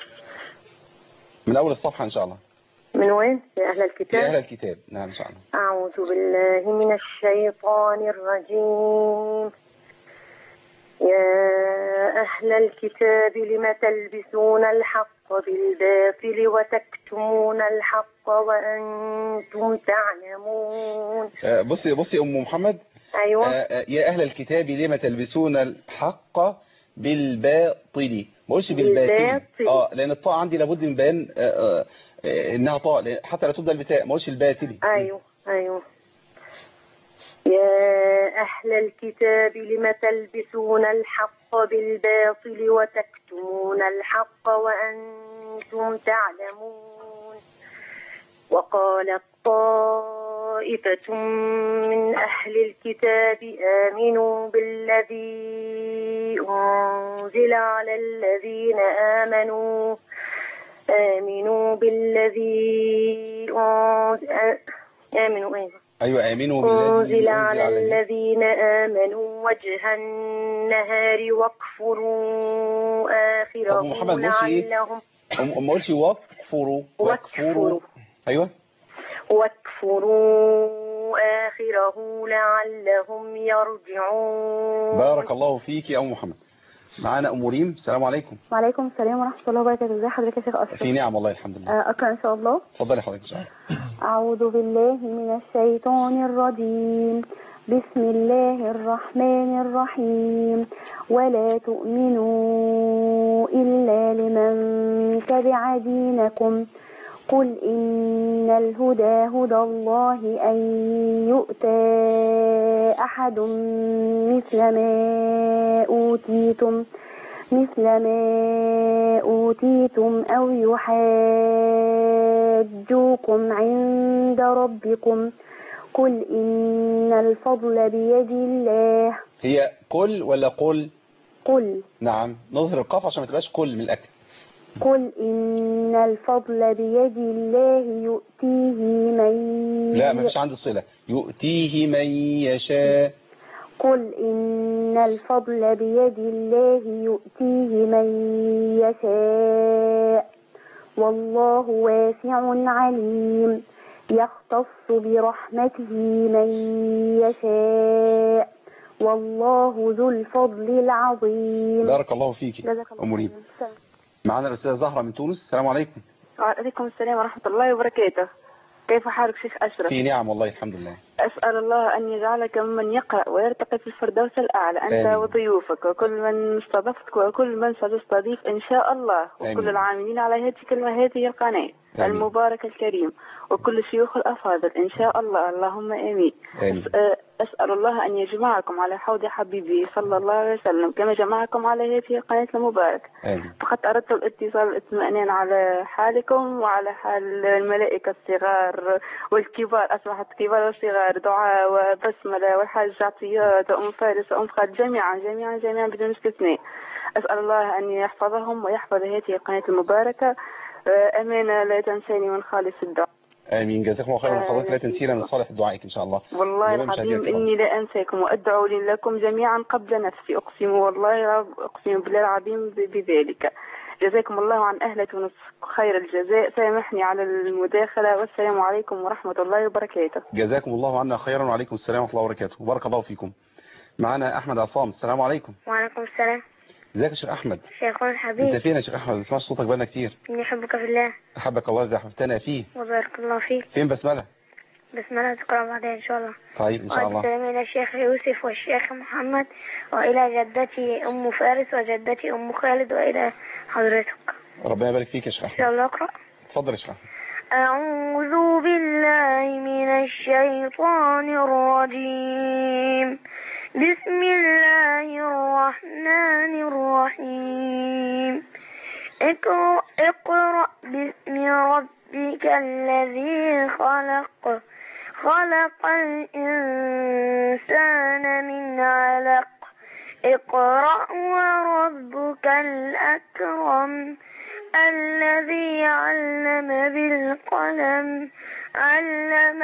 من أول الصفحة إن شاء الله من وين يا اهل في الكتاب أهل الكتاب نعم إن شاء الله اعوذ بالله من الشيطان الرجيم يا اهل الكتاب لم تلبسون الحق بالباطل وتكتمون الحق وانتم تعلمون آه بصي بصي أم محمد ايوه آه، آه، يا أهل الكتاب لما تلبسون الحق بالباطل ما قولش بالباطل بالباطل. اه لأن الطاء عندي لابد من بيان آه، آه، آه، إنها طاء لأن- حتى لا تبدأ بالتاء ما قولش الباطل أيوه أيوه يا أهل الكتاب لم تلبسون الحق بالباطل وتكتمون الحق وأنتم تعلمون وقالت طائفة من أهل الكتاب آمنوا بالذي أنزل على الذين آمنوا آمنوا بالذي أنزل آمنوا إيه أيوة آمنوا بالذي أنزل على الذي- الذين آمنوا وجه النهار واكفروا آخره طب محمد ما قلتش إيه؟ لعلهم أم- ما قولش وكفروا وكفروا أيوة واكفروا آخره لعلهم يرجعون بارك الله فيك يا أم محمد معانا أم ريم السلام عليكم وعليكم السلام ورحمة الله وبركاته ازي حضرتك يا شيخ أشرف في نعم والله الحمد لله آه، أقرأ إن شاء الله اتفضلي حضرتك إن شاء الله أعوذ بالله من الشيطان الرجيم بسم الله الرحمن الرحيم ولا تؤمنوا إلا لمن تبع دينكم قل إن الهدى هدى الله أن يؤتى أحد مثل ما أوتيتم مثل ما أوتيتم أو يحاجوكم عند ربكم قل إن الفضل بيد الله هي كل ولا قل قل نعم نظهر القاف عشان ما تبقاش كل من الأكل قل إن الفضل بيد الله يؤتيه من لا ما فيش عندي الصلة يؤتيه من يشاء قل إن الفضل بيد الله يؤتيه من يشاء والله واسع عليم يختص برحمته من يشاء والله ذو الفضل العظيم بارك الله فيك جزاك الله أم ريم معانا الأستاذة زهرة من تونس السلام عليكم وعليكم السلام ورحمة الله وبركاته كيف حالك شيخ أشرف في نعم والله الحمد لله أسأل الله أن يجعلك ممن يقرأ ويرتقي في الفردوس الأعلى أنت آمين. وضيوفك وكل من استضفتك وكل من ستستضيف إن شاء الله وكل آمين. العاملين على هذه الكلمة هذه القناة آمين. المبارك الكريم وكل الشيوخ الأفاضل إن شاء الله اللهم آمين آمين أه، أسأل الله أن يجمعكم على حوض حبيبي صلى الله عليه وسلم كما جمعكم على هذه القناة المباركة آمين فقد أردت الاتصال والاطمئنان على حالكم وعلى حال الملائكة الصغار والكبار أصبحت كبار وصغار دعاء وبسملة والحاج عطيات وأم فارس وأم خالد جميعا جميعا جميعا بدون استثناء أسأل الله أن يحفظهم ويحفظ هذه القناة المباركة آه، أمانة لا تنساني من خالص الدعاء آمين جزاكم الله خيرا آمين. حضرتك لا تنسينا من صالح دعائك إن شاء الله والله جميع مشاهدينا العظيم الكرام. إني لا أنساكم وأدعو لكم جميعا قبل نفسي أقسم والله رب أقسم بالله العظيم ب- بذلك جزاكم الله عن أهل تونس خير الجزاء سامحني على المداخلة والسلام عليكم ورحمة الله وبركاته جزاكم الله عنا خيرا وعليكم السلام ورحمة الله وبركاته بارك الله فيكم معانا أحمد عصام السلام عليكم وعليكم السلام ازيك يا شيخ أحمد شيخنا انت الحبيب فين يا شيخ أحمد ما سمعتش صوتك بقالنا كتير إني أحبك في الله أحبك الله إذا أحببتنا فيه وبارك الله فيك فين بسملة بسم الله تقرأ بعدين إن شاء الله طيب إن شاء الله والسلام إلى الشيخ يوسف والشيخ محمد وإلى جدتي أم فارس وجدتي أم خالد وإلى حضرتك ربنا يبارك فيك يا شيخ إن شاء أحمد الله أقرأ اتفضل يا شيخ أحمد أعوذ بالله من الشيطان الرجيم بسم الله الرحمن الرحيم اقرأ, اقرأ باسم ربك الذي خلق خلق الإنسان من علق اقرأ وربك الأكرم الذي علم بالقلم علم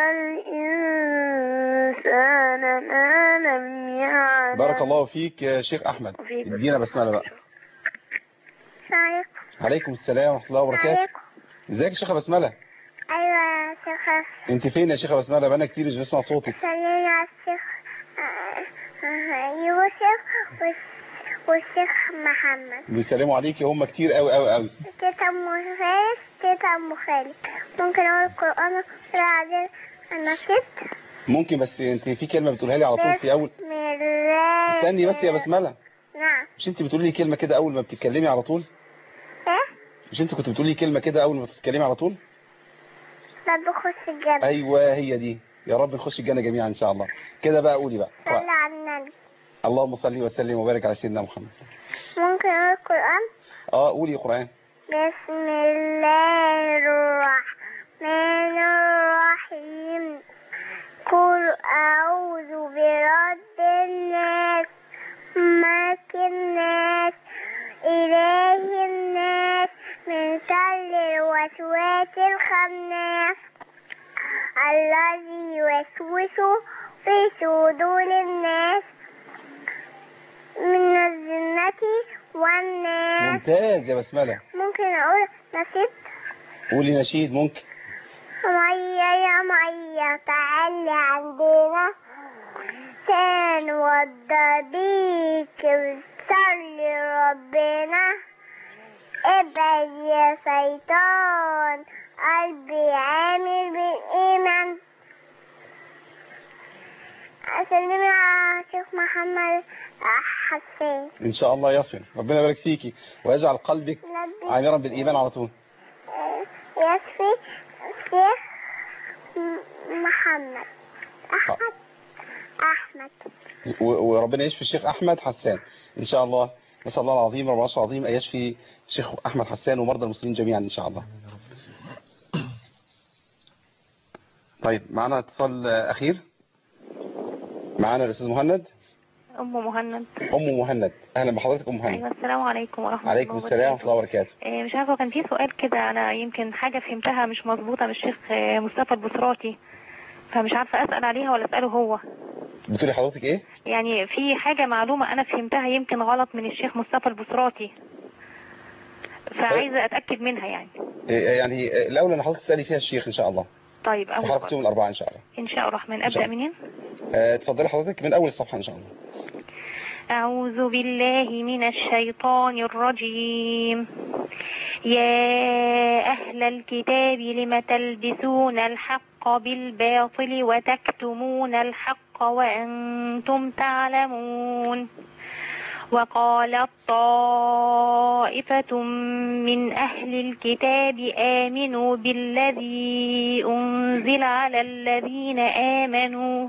الإنسان ما لم يعلم بارك الله فيك يا شيخ أحمد وفيك. ادينا بسملة بقى عليكم عليكم السلام ورحمة الله وبركاته عليكم ازيك يا شيخة بسملة أيوة يا شيخ انت فين يا شيخة بسملة بقالنا كتير مش بنسمع صوتك سلمي على الشيخ يوسف والش- والشيخ محمد بيسلموا عليكي هم كتير قوي قوي قوي تيتا أم فارس تيتا أم خالد ممكن أقول القرآن بعدين أنا ست ممكن بس انت في كلمة بتقولها لي على طول في اول بسم الله استني بس يا بسملة نعم مش انت بتقولي لي كلمة كده اول ما بتتكلمي على طول إيه؟ مش انت كنت بتقولي لي كلمة كده اول ما بتتكلمي على طول لا بخش الجنة ايوه هي دي يا رب نخش الجنة جميعا ان شاء الله كده بقى قولي بقى صلى على النبي اللهم صل وسلم وبارك على سيدنا محمد ممكن أقول القرآن اه قولي قرآن بسم الله الرحمن الرحيم قل أعوذ برب الناس ملك الناس إله الناس من شر الوسواس الخناس الذي يوسوس في صدور الناس من الجنة والناس ممتاز يا بسملة ممكن أقول نسيت قولي نشيد ممكن مية يا مية تعالي عندنا سنوضى بيك وتصلي ربنا ابعد يا شيطان قلبي عامل بالإيمان أسلمي على شيخ محمد حسين ان شاء الله يصل ربنا يبارك فيكي ويجعل قلبك نبي عامرا بالايمان على طول يسفي شيخ م- محمد أحمد أحمد و- وربنا يشفي الشيخ احمد حسان ان شاء الله نسال الله العظيم رب العرش العظيم ان يشفي الشيخ احمد حسان ومرضى المسلمين جميعا ان شاء الله طيب معنا اتصال اخير معنا الاستاذ مهند أم مهند ام مهند اهلا بحضرتك ام مهند أيوة السلام عليكم ورحمة عليكم الله السلام ورحمه الله وبركاته إيه، مش عارفة كان في سؤال كده أنا يمكن حاجة فهمتها مش مظبوطة من الشيخ آه، مصطفى البصراتي فمش عارفة أسأل عليها ولا أسأله هو بتقولي حضرتك ايه يعني في حاجة معلومة أنا فهمتها يمكن غلط من الشيخ مصطفى البصراتي فعايزة أتأكد منها يعني إيه، يعني الاول ان حضرتك تسالي فيها الشيخ ان شاء الله طيب في أول حلقه مرة. يوم الاربعاء ان شاء الله إن شاء الرحمن إن شاء أبدأ منين؟ آه، اتفضلي حضرتك من اول الصفحه ان شاء الله أعوذ بالله من الشيطان الرجيم يا أهل الكتاب لم تلبسون الحق بالباطل وتكتمون الحق وأنتم تعلمون وقالت طائفة من أهل الكتاب آمنوا بالذي أنزل على الذين آمنوا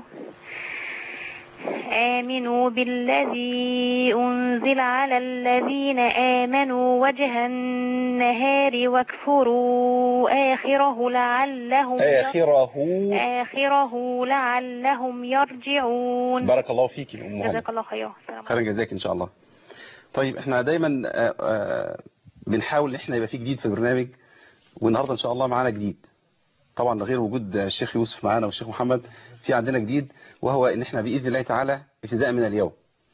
آمنوا بالذي أنزل على الذين آمنوا وجه النهار واكفروا آخره لعلهم اخره آخره لعلهم يرجعون بارك الله فيك يا ام مهند جزاك الله خيرا السلام خيرا جزاك ان شاء الله طيب احنا دايما آه، آه، بنحاول ان احنا يبقى في جديد في البرنامج والنهارده ان شاء الله معانا جديد طبعا غير وجود الشيخ يوسف معانا والشيخ محمد في عندنا جديد وهو ان احنا باذن الله تعالى ابتداء من اليوم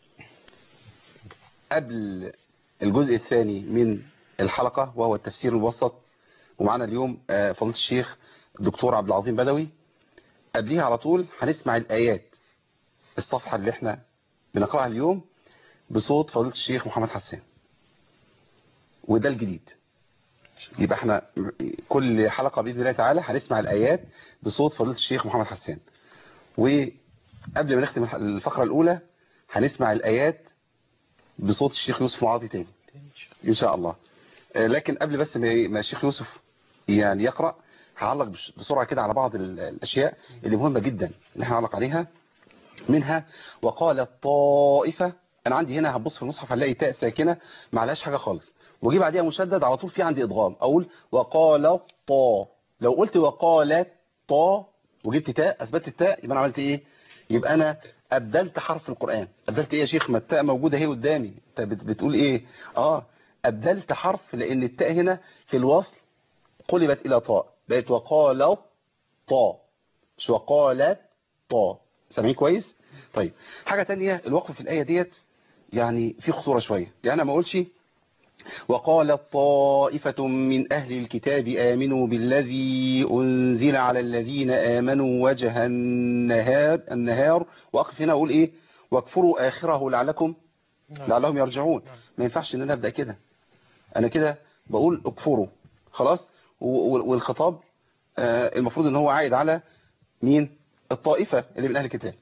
قبل الجزء الثاني من الحلقة وهو التفسير المبسط ومعانا اليوم آه، فضيله الشيخ الدكتور عبد العظيم بدوي قبليها على طول هنسمع الآيات الصفحة اللي احنا بنقرأها اليوم بصوت فضيله الشيخ محمد حسان وده الجديد يبقى احنا كل حلقة بإذن الله تعالى هنسمع الآيات بصوت فضيله الشيخ محمد حسان وقبل ما نختم الفقرة الأولى هنسمع الآيات بصوت الشيخ يوسف معاطي تاني إن شاء الله آه، لكن قبل بس ما ما الشيخ يوسف يعني يقرأ هعلق بش- بسرعة كده على بعض ال- الأشياء اللي مهمة جدا اللي احنا هنعلق عليها منها وقال الطائفة أنا عندي هنا هبص في المصحف هنلاقي تاء ساكنة ما عليهاش حاجة خالص وجي بعديها مشدد على طول في عندي إدغام أقول وقال الطا لو قلت وقالت طا وجبت تاء أثبتت التاء يبقى أنا عملت إيه يبقى أنا أبدلت حرف القرآن أبدلت إيه يا شيخ ما التاء موجودة اهي قدامي أنت بت- بتقول إيه آه أبدلت حرف لأن التاء هنا في الوصل قلبت إلى طاء بقت وقالت طا مش وقالت طا سامعين كويس طيب حاجة تانية الوقف في الآية ديت يعني في خطورة شوية يعني أنا ما أقولش وقالت طائفة من أهل الكتاب آمنوا بالذي أنزل على الذين آمنوا وجه النهار, النهار وأقف هنا أقول إيه واكفروا آخره لعلكم لعلهم يرجعون ما ينفعش إن أنا أبدأ كده أنا كده بقول اكفروا خلاص و- و- والخطاب آه، المفروض إن هو عايد على مين الطائفة اللي من أهل الكتاب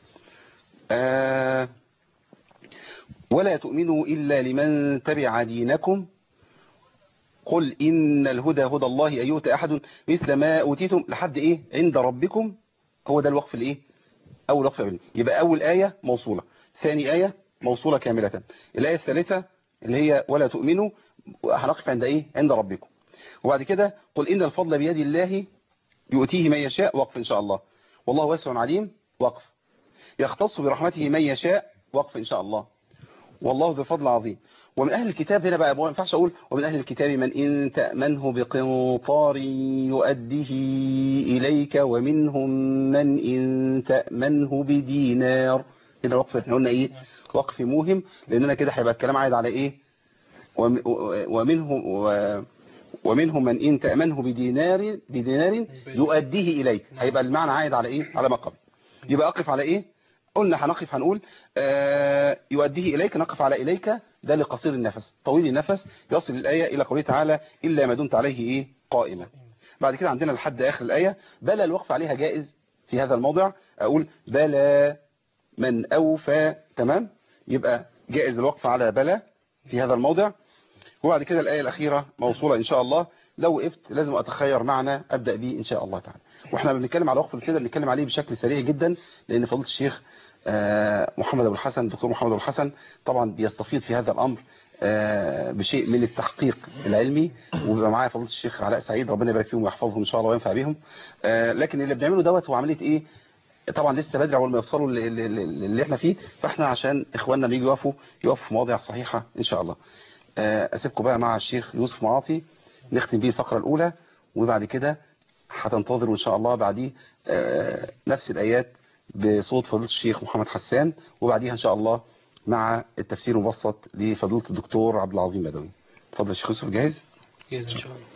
آه، ولا تؤمنوا إلا لمن تبع دينكم قل إن الهدى هدى الله أن يؤتى أحد مثل ما أوتيتم لحد إيه عند ربكم هو ده الوقف الإيه أول وقف أولي. يبقى أول آية موصولة ثاني آية موصولة كاملة الآية الثالثة اللي هي ولا تؤمنوا هنقف عند إيه عند ربكم وبعد كده قل إن الفضل بيد الله يؤتيه من يشاء وقف إن شاء الله والله واسع عليم وقف يختص برحمته من يشاء وقف إن شاء الله والله ذو الفضل العظيم ومن أهل الكتاب هنا بقى ما ينفعش أقول ومن أهل الكتاب من إن تأمنه بقنطار يؤديه إليك ومنهم من إن تأمنه بدينار هنا وقف احنا قلنا إيه وقف موهم لأننا كده هيبقى الكلام عايد على إيه وم- ومنهم و- ومنهم من إن تأمنه بدينار بدينار يؤديه إليك هيبقى المعنى عائد على إيه على ما قبل يبقى أقف على إيه قلنا هنقف هنقول آه يؤديه إليك نقف على إليك ده لقصير النفس طويل النفس يصل الآية إلى قوله تعالى إلا ما دمت عليه إيه قائما بعد كده عندنا لحد آخر الآية بلى الوقف عليها جائز في هذا الموضع أقول بلى من أوفى تمام يبقى جائز الوقف على بلى في هذا الموضع وبعد كده الآية الأخيرة موصولة إن شاء الله لو وقفت لازم أتخير معنى أبدأ به إن شاء الله تعالى وإحنا بنتكلم على وقف كده بنتكلم عليه بشكل سريع جدا لأن فضيله الشيخ محمد أبو الحسن دكتور محمد أبو الحسن طبعا بيستفيض في هذا الأمر بشيء من التحقيق العلمي وبيبقى معايا فضيله الشيخ علاء سعيد ربنا يبارك فيهم ويحفظهم ان شاء الله وينفع بيهم لكن اللي بنعمله دوت هو عمليه ايه طبعا لسه بدري اول ما يوصلوا اللي احنا فيه فاحنا عشان اخواننا بيجوا يقفوا يقفوا في مواضيع صحيحه ان شاء الله اسيبكم بقى مع الشيخ يوسف معاطي نختم بيه الفقره الاولى وبعد كده هتنتظروا ان شاء الله بعديه نفس الايات بصوت فضيله الشيخ محمد حسان وبعديها ان شاء الله مع التفسير المبسط لفضيله الدكتور عبد العظيم بدوي اتفضل يا شيخ يوسف جاهز جاهز ان شاء الله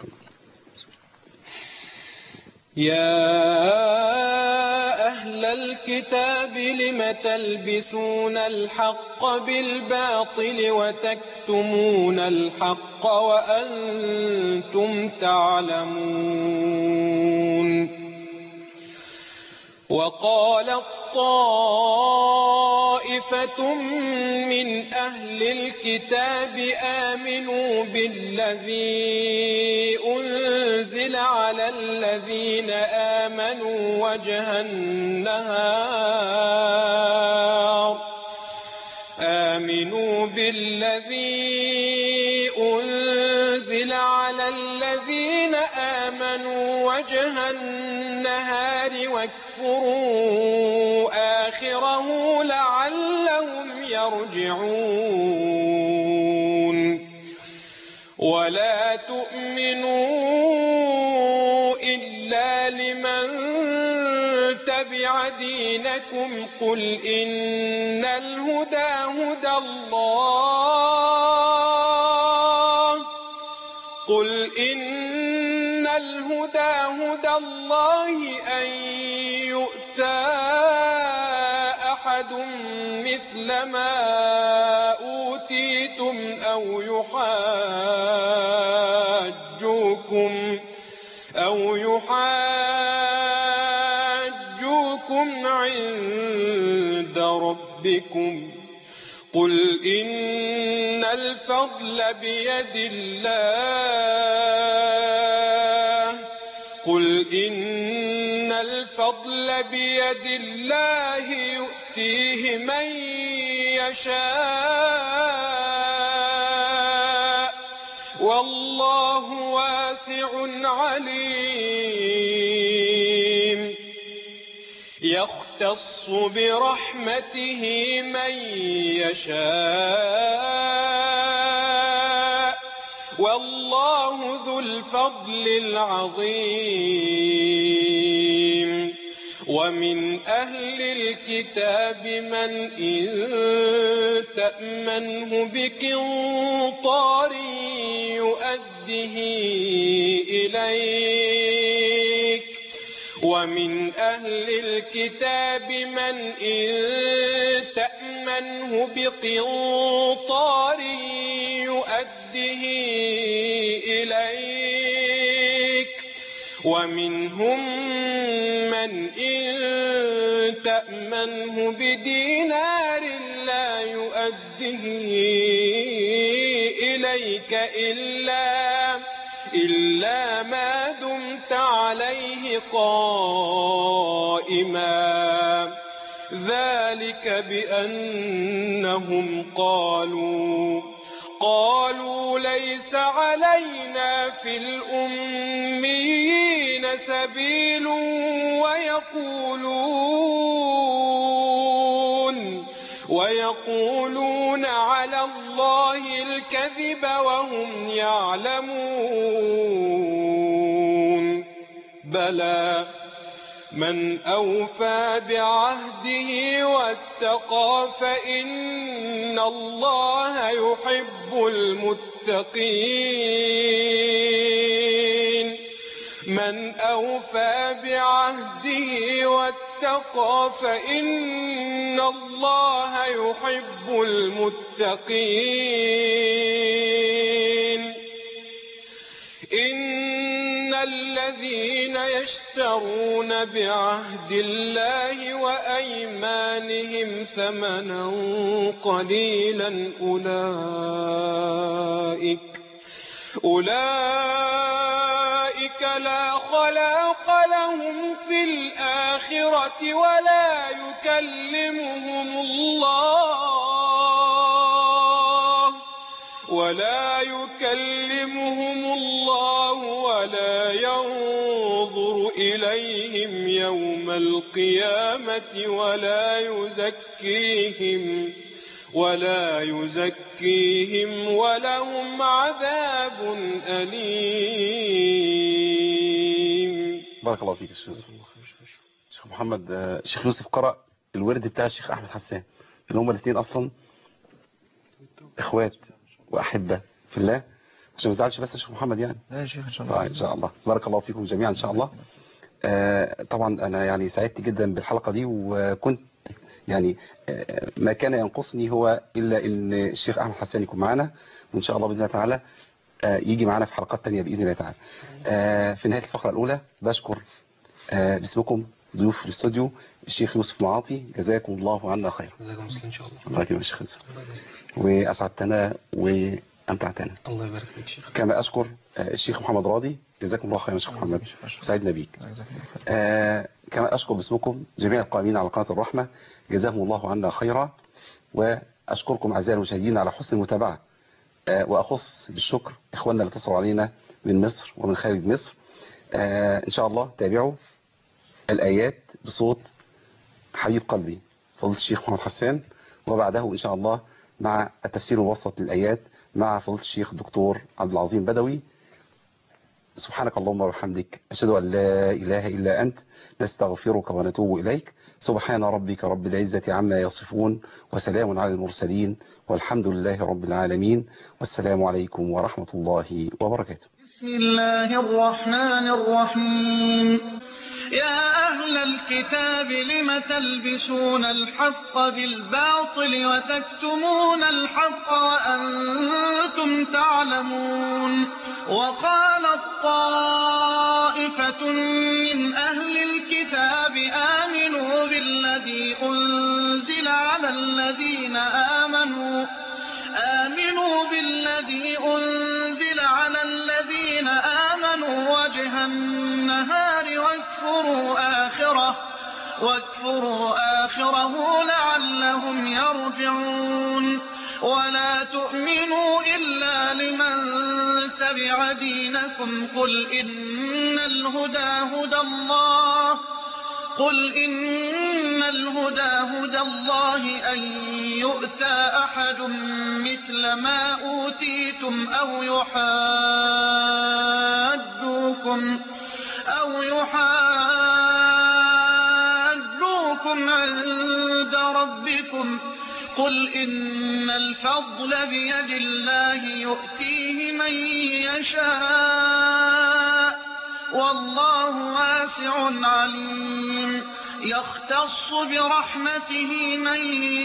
يا أهل الكتاب لم تلبسون الحق بالباطل وتكتمون الحق وأنتم تعلمون وقال طائفة من أهل الكتاب آمنوا بالذي أنزل على الذين آمنوا وجه النهار آمنوا بالذي أنزل على الذين آمنوا وجه النهار واكفروا آخره لعلهم يرجعون ولا تؤمنوا إلا لمن تبع دينكم قل إن الهدى هدى الله قل إن الهدى هدى الله أن يؤتى أحد مثل ما أوتيتم أو يحاجوكم أو يحاجوكم عند ربكم قل إن الفضل بيد الله قل إن الفضل بيد الله يؤتيه من يشاء والله واسع عليم يختص برحمته من يشاء والله ذو الفضل العظيم ومن أهل الكتاب من إن تأمنه بقنطار يؤده إليك ومن أهل الكتاب من إن تأمنه بقنطار يؤده إليك ومنهم من إن تأمنه بدينار لا يؤده إليك إلا إلا ما دمت عليه قائما ذلك بأنهم قالوا قالوا ليس علينا في الأميين سبيل ويقولون ويقولون على الله الكذب وهم يعلمون بلى من أوفى بعهده واتقى فإن الله يحب المتقين من أوفى بعهده واتقى فإن الله يحب المتقين إن الذين يشترون بعهد الله وأيمانهم ثمنا قليلا أولئك أولئك لا خلاق لهم في الآخرة ولا يكلمهم الله ولا يكلمهم الله ولا ينظر إليهم يوم القيامة ولا يزكيهم ولا يزكيهم ولهم عذاب أليم بارك الله فيك يا شيخ يوسف شيخ محمد آه، شيخ يوسف قرأ الورد بتاع الشيخ أحمد حسان اللي هما الاثنين أصلا إخوات وأحبة في الله عشان ما تزعلش بس يا شيخ محمد يعني لا يا شيخ ان شاء الله طيب إن شاء الله بارك الله فيكم جميعا إن شاء الله آه، طبعا أنا يعني سعدت جدا بالحلقة دي وكنت يعني آه، ما كان ينقصني هو إلا إن الشيخ أحمد حسان يكون معنا وإن شاء الله بإذن الله تعالى آه، يجي معنا في حلقات تانية بإذن الله تعالى آه، في نهاية الفقرة الأولى بشكر آه، باسمكم ضيوف الاستوديو الشيخ يوسف معاطي جزاكم الله عنا خير جزاكم مسلم ان شاء الله الله يكرمك يا شيخ يوسف وأسعدتنا وأمتعتنا الله يبارك فيك شيخ كما أشكر آه، الشيخ محمد راضي جزاكم الله خيرا يا شيخ محمد سعدنا بيك آه، كما أشكر باسمكم جميع القائمين على قناة الرحمة جزاهم الله عنا خيرا وأشكركم أعزائي المشاهدين على حسن المتابعة آه، وأخص بالشكر إخواننا اللي اتصلوا علينا من مصر ومن خارج مصر آه، إن شاء الله تابعوا الآيات بصوت حبيب قلبي فضيلة الشيخ محمد حسان وبعده إن شاء الله مع التفسير المبسط للآيات مع فضيلة الشيخ الدكتور عبد العظيم بدوي سبحانك اللهم وبحمدك أشهد أن لا إله إلا أنت نستغفرك ونتوب إليك سبحان ربك رب العزة عما يصفون وسلام على المرسلين والحمد لله رب العالمين والسلام عليكم ورحمة الله وبركاته بسم الله الرحمن الرحيم يا أهل الكتاب لم تلبسون الحق بالباطل وتكتمون الحق وأنتم تعلمون وقالت طائفة من أهل الكتاب آمنوا بالذي أنزل على الذين آمنوا آمنوا بالذي أنزل على الذين آمنوا وجه النهار واكفروا آخره واكفروا آخره لعلهم يرجعون ولا تؤمنوا إلا لمن تبع دينكم قل إن الهدى هدى الله قل إن الهدى هدى الله أن يؤتى أحد مثل ما أوتيتم أو يحاجوكم أو يحاجوكم عند ربكم قل إن الفضل بيد الله يؤتيه من يشاء والله واسع عليم يختص برحمته من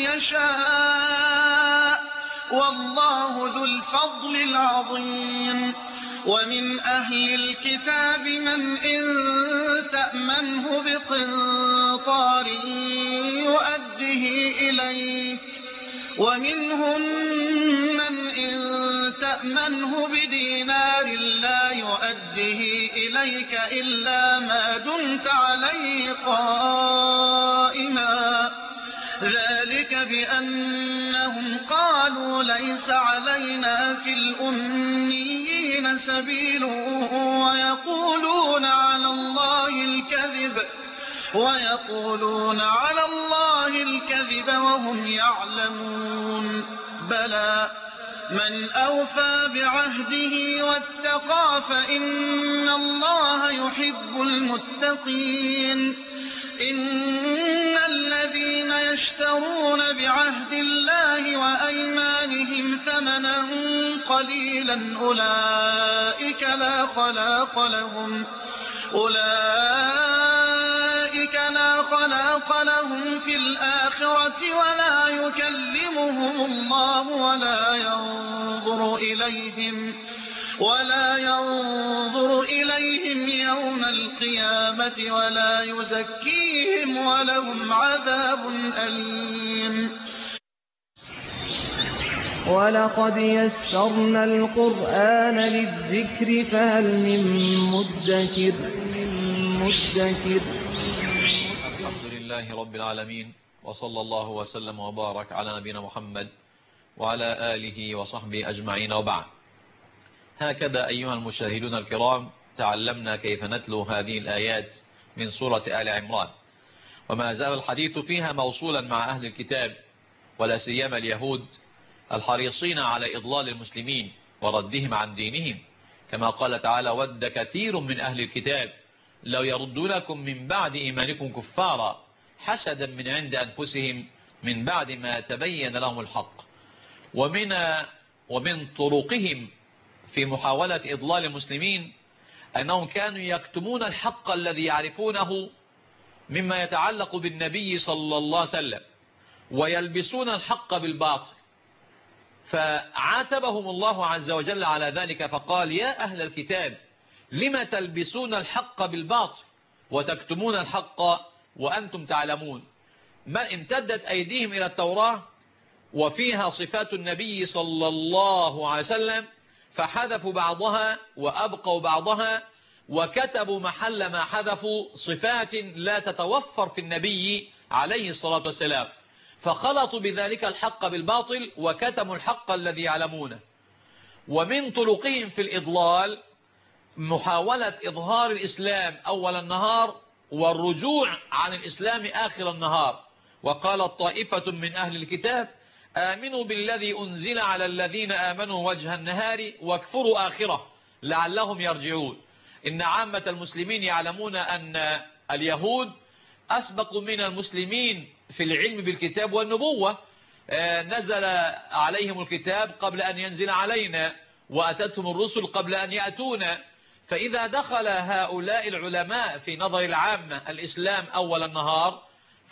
يشاء والله ذو الفضل العظيم ومن أهل الكتاب من إن تأمنه بقنطار يؤده إليك ومنهم من إن تأمنه بدينار لا يؤده إليك إلا ما دمت عليه قائما ذلك بأنهم قالوا ليس علينا في الأميين سبيل ويقولون على الله الكذب ويقولون على الله الكذب وهم يعلمون بلى من أوفى بعهده واتقى فإن الله يحب المتقين إن الذين يشترون بعهد الله وأيمانهم ثمنا قليلا أولئك لا خلاق لهم أولئك لا خلاق لهم في الآخرة ولا يكلمهم الله ولا ينظر إليهم ولا ينظر إليهم يوم القيامة ولا يزكيهم ولهم عذاب أليم ولقد يسرنا القرآن للذكر فهل من مدكر من مدكر الحمد لله رب العالمين وصلى الله وسلم وبارك على نبينا محمد وعلى آله وصحبه أجمعين وبعد هكذا أيها المشاهدون الكرام تعلمنا كيف نتلو هذه الآيات من سورة آل عمران وما زال الحديث فيها موصولا مع أهل الكتاب ولا سيما اليهود الحريصين على إضلال المسلمين وردهم عن دينهم كما قال تعالى ود كثير من أهل الكتاب لو يردونكم من بعد إيمانكم كفارا حسدا من عند أنفسهم من بعد ما تبين لهم الحق ومن ومن طرقهم في محاولة إضلال المسلمين أنهم كانوا يكتمون الحق الذي يعرفونه مما يتعلق بالنبي صلى الله عليه وسلم ويلبسون الحق بالباطل فعاتبهم الله عز وجل على ذلك فقال يا أهل الكتاب لم تلبسون الحق بالباطل وتكتمون الحق وأنتم تعلمون ما امتدت أيديهم إلى التوراة وفيها صفات النبي صلى الله عليه وسلم فحذفوا بعضها وأبقوا بعضها وكتبوا محل ما حذفوا صفات لا تتوفر في النبي عليه الصلاة والسلام فخلطوا بذلك الحق بالباطل وكتموا الحق الذي يعلمونه ومن طرقهم في الإضلال محاولة إظهار الإسلام أول النهار والرجوع عن الإسلام آخر النهار وقالت طائفة من أهل الكتاب آمنوا بالذي أنزل على الذين آمنوا وجه النهار واكفروا آخره لعلهم يرجعون إن عامة المسلمين يعلمون أن اليهود أسبقوا من المسلمين في العلم بالكتاب والنبوة نزل عليهم الكتاب قبل أن ينزل علينا وأتتهم الرسل قبل أن يأتونا فإذا دخل هؤلاء العلماء في نظر العامة الإسلام أول النهار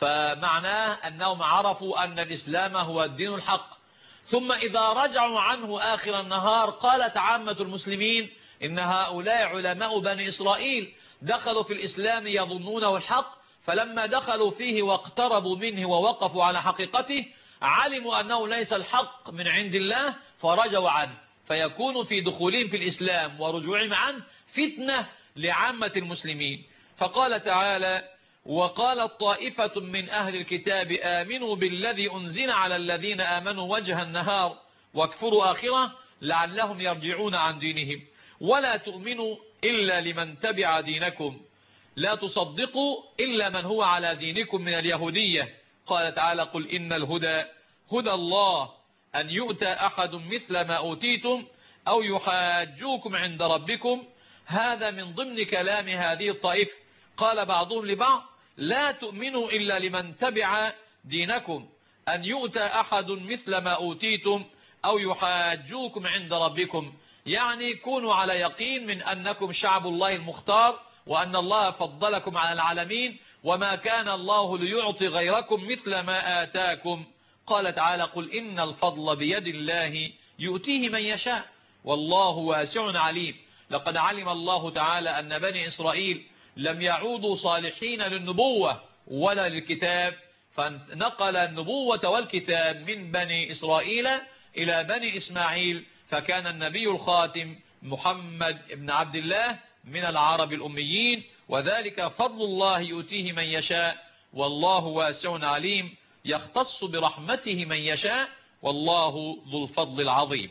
فمعناه أنهم عرفوا أن الإسلام هو الدين الحق ثم إذا رجعوا عنه آخر النهار قالت عامة المسلمين إن هؤلاء علماء بني إسرائيل دخلوا في الإسلام يظنونه الحق فلما دخلوا فيه واقتربوا منه ووقفوا على حقيقته علموا أنه ليس الحق من عند الله فرجوا عنه فيكون في دخولهم في الإسلام ورجوعهم عنه فتنة لعامة المسلمين فقال تعالى وقالت طائفة من أهل الكتاب آمنوا بالذي أنزل على الذين آمنوا وجه النهار واكفروا آخرة لعلهم يرجعون عن دينهم ولا تؤمنوا إلا لمن تبع دينكم لا تصدقوا إلا من هو على دينكم من اليهودية قال تعالى قل إن الهدى هدى الله أن يؤتى أحد مثل ما أوتيتم أو يحاجوكم عند ربكم هذا من ضمن كلام هذه الطائفة قال بعضهم لبعض لا تؤمنوا إلا لمن تبع دينكم أن يؤتى أحد مثل ما أوتيتم أو يحاجوكم عند ربكم يعني كونوا على يقين من أنكم شعب الله المختار وأن الله فضلكم على العالمين وما كان الله ليعطي غيركم مثل ما آتاكم قال تعالى قل إن الفضل بيد الله يؤتيه من يشاء والله واسع عليم لقد علم الله تعالى أن بني إسرائيل لم يعودوا صالحين للنبوة ولا للكتاب فنقل النبوة والكتاب من بني إسرائيل إلى بني إسماعيل فكان النبي الخاتم محمد بن عبد الله من العرب الأميين وذلك فضل الله يؤتيه من يشاء والله واسع عليم يختص برحمته من يشاء والله ذو الفضل العظيم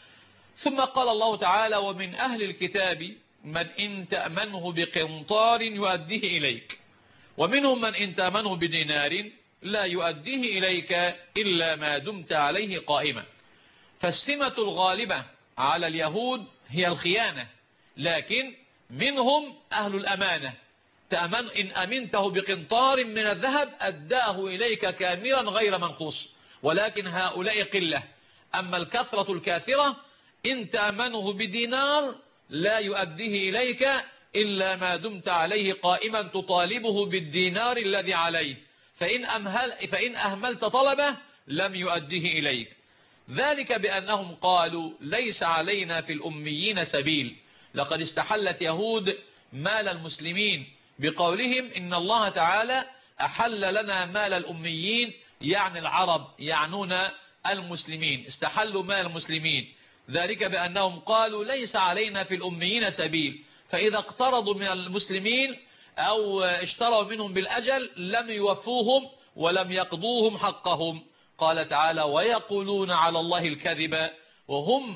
ثم قال الله تعالى ومن أهل الكتاب من إن تأمنه بقنطار يؤديه إليك ومنهم من إن تأمنه بدينار لا يؤديه إليك إلا ما دمت عليه قائما فالسمة الغالبة على اليهود هي الخيانة لكن منهم أهل الأمانة تأمن إن أمنته بقنطار من الذهب أداه إليك كاملا غير منقوص ولكن هؤلاء قلة أما الكثرة الكاثرة إن تأمنه بدينار لا يؤديه إليك إلا ما دمت عليه قائما تطالبه بالدينار الذي عليه فإن, أمهل فإن أهملت طلبه لم يؤديه إليك ذلك بأنهم قالوا ليس علينا في الأميين سبيل لقد استحلت يهود مال المسلمين بقولهم إن الله تعالى أحل لنا مال الأميين يعني العرب يعنون المسلمين استحلوا مال المسلمين ذلك بأنهم قالوا ليس علينا في الأميين سبيل فإذا اقترضوا من المسلمين أو اشتروا منهم بالأجل لم يوفوهم ولم يقضوهم حقهم قال تعالى ويقولون على الله الكذب وهم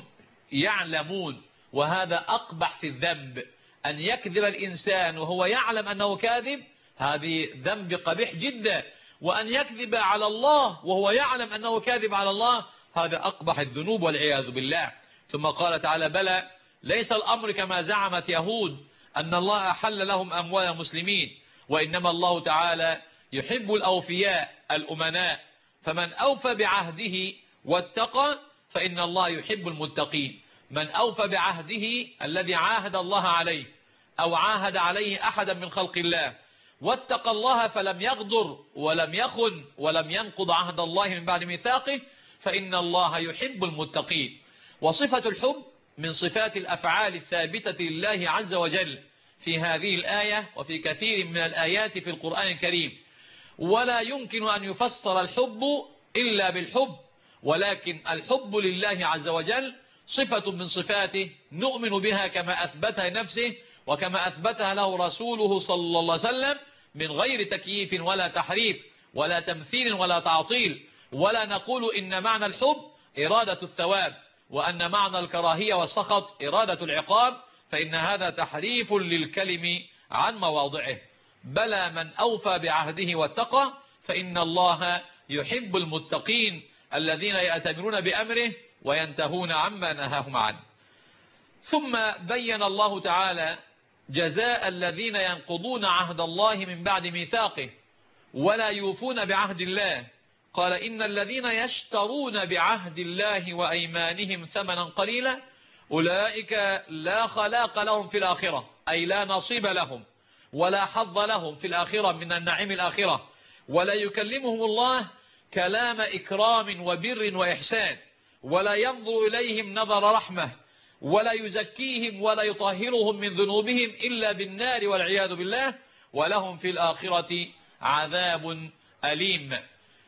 يعلمون وهذا أقبح في الذنب أن يكذب الإنسان وهو يعلم أنه كاذب هذه ذنب قبيح جدا وأن يكذب على الله وهو يعلم أنه كاذب على الله هذا أقبح الذنوب والعياذ بالله ثم قال تعالى بلى ليس الأمر كما زعمت يهود أن الله أحل لهم أموال المسلمين وإنما الله تعالى يحب الأوفياء الأمناء فمن أوفى بعهده واتقى فإن الله يحب المتقين من أوفى بعهده الذي عاهد الله عليه أو عاهد عليه أحدا من خلق الله واتقى الله فلم يغدر ولم يخن ولم ينقض عهد الله من بعد ميثاقه فإن الله يحب المتقين وصفة الحب من صفات الأفعال الثابتة لله عز وجل في هذه الآية وفي كثير من الآيات في القرآن الكريم ولا يمكن أن يفسر الحب إلا بالحب ولكن الحب لله عز وجل صفة من صفاته نؤمن بها كما أثبتها نفسه وكما أثبتها له رسوله صلى الله عليه وسلم من غير تكييف ولا تحريف ولا تمثيل ولا تعطيل ولا نقول إن معنى الحب إرادة الثواب وأن معنى الكراهية والسخط إرادة العقاب فإن هذا تحريف للكلم عن مواضعه بلى من أوفى بعهده واتقى فإن الله يحب المتقين الذين يأتمرون بأمره وينتهون عما نهاهم عنه ثم بين الله تعالى جزاء الذين ينقضون عهد الله من بعد ميثاقه ولا يوفون بعهد الله قال إن الذين يشترون بعهد الله وأيمانهم ثمنا قليلا أولئك لا خلاق لهم في الآخرة أي لا نصيب لهم ولا حظ لهم في الآخرة من النعيم الآخرة ولا يكلمهم الله كلام إكرام وبر وإحسان ولا ينظر إليهم نظر رحمة ولا يزكيهم ولا يطهرهم من ذنوبهم إلا بالنار والعياذ بالله ولهم في الآخرة عذاب أليم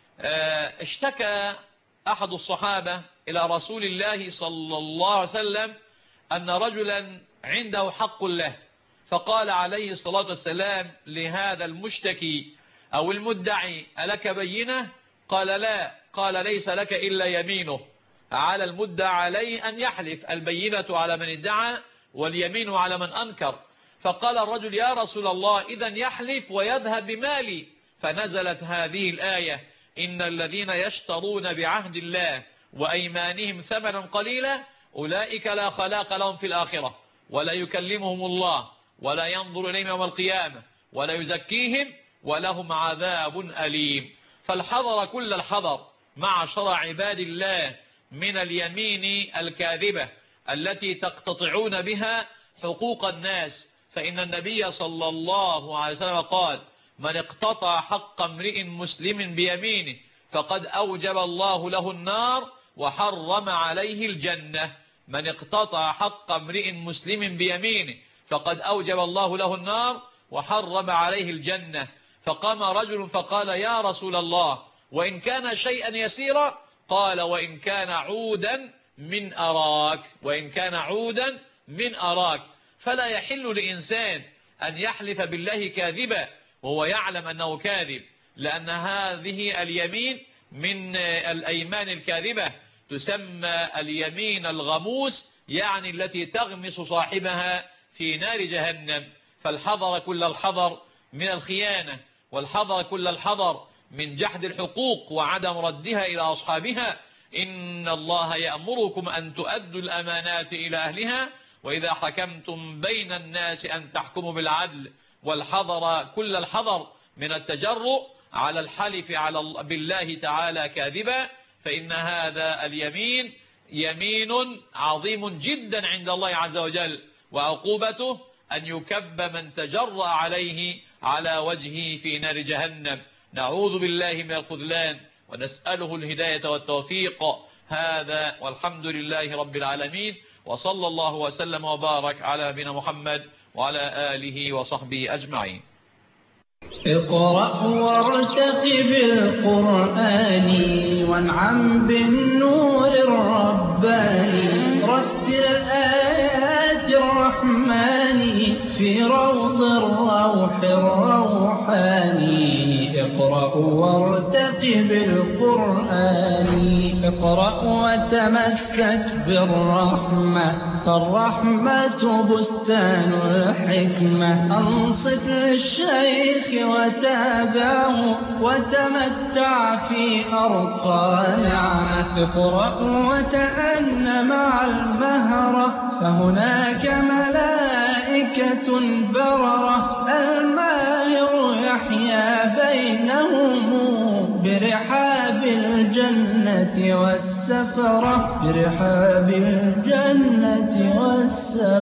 اشتكى أحد الصحابة إلى رسول الله صلى الله عليه وسلم أن رجلا عنده حق له فقال عليه الصلاة والسلام لهذا المشتكي أو المدعي ألك بينة قال لا قال ليس لك إلا يمينه على المدعى عليه أن يحلف البينة على من ادعى واليمين على من أنكر فقال الرجل يا رسول الله إذا يحلف ويذهب بمالي فنزلت هذه الآية إن الذين يشترون بعهد الله وأيمانهم ثمنا قليلا أولئك لا خلاق لهم في الآخرة ولا يكلمهم الله ولا ينظر إليهم يوم القيامة ولا يزكيهم ولهم عذاب أليم فالحذر كل الحذر مع شرع عباد الله من اليمين الكاذبة التي تقتطعون بها حقوق الناس فإن النبي صلى الله عليه وسلم قال من اقتطع حق امرئ مسلم بيمينه فقد أوجب الله له النار وحرم عليه الجنة من اقتطع حق امرئ مسلم بيمينه فقد أوجب الله له النار وحرم عليه الجنة فقام رجل فقال يا رسول الله وإن كان شيئا يسيرا قال وإن كان عودا من أراك وإن كان عودا من أراك فلا يحل لإنسان أن يحلف بالله كاذبا وهو يعلم أنه كاذب لأن هذه اليمين من الأيمان الكاذبة تسمى اليمين الغموس يعني التي تغمس صاحبها في نار جهنم فالحذر كل الحذر من الخيانة والحذر كل الحذر من جحد الحقوق وعدم ردها إلى أصحابها إن الله يأمركم أن تؤدوا الأمانات إلى أهلها وإذا حكمتم بين الناس أن تحكموا بالعدل والحذر كل الحذر من التجرؤ على الحلف على بالله تعالى كاذبا فإن هذا اليمين يمين عظيم جدا عند الله عز وجل وعقوبته أن يكب من تجرأ عليه على وجهه في نار جهنم نعوذ بالله من الخذلان ونسأله الهداية والتوفيق هذا والحمد لله رب العالمين وصلى الله وسلم وبارك على نبينا محمد وعلى آله وصحبه أجمعين اقرأ وارتقب القرآن وانعم بالنور الرباني رتل آيات الرحمن في روض الروح الروحاني اقرأ وارتقب القرآن اقرأ وتمسك بالرحمة فالرحمة بستان الحكمة أنصت للشيخ وتابعه وتمتع في أرقى نعمة اقرأ وتأن مع المهرة فهناك ملائكة بررة الماهر يحيا بينهم برحاب الجنة والسفرة برحاب الجنة والسفرة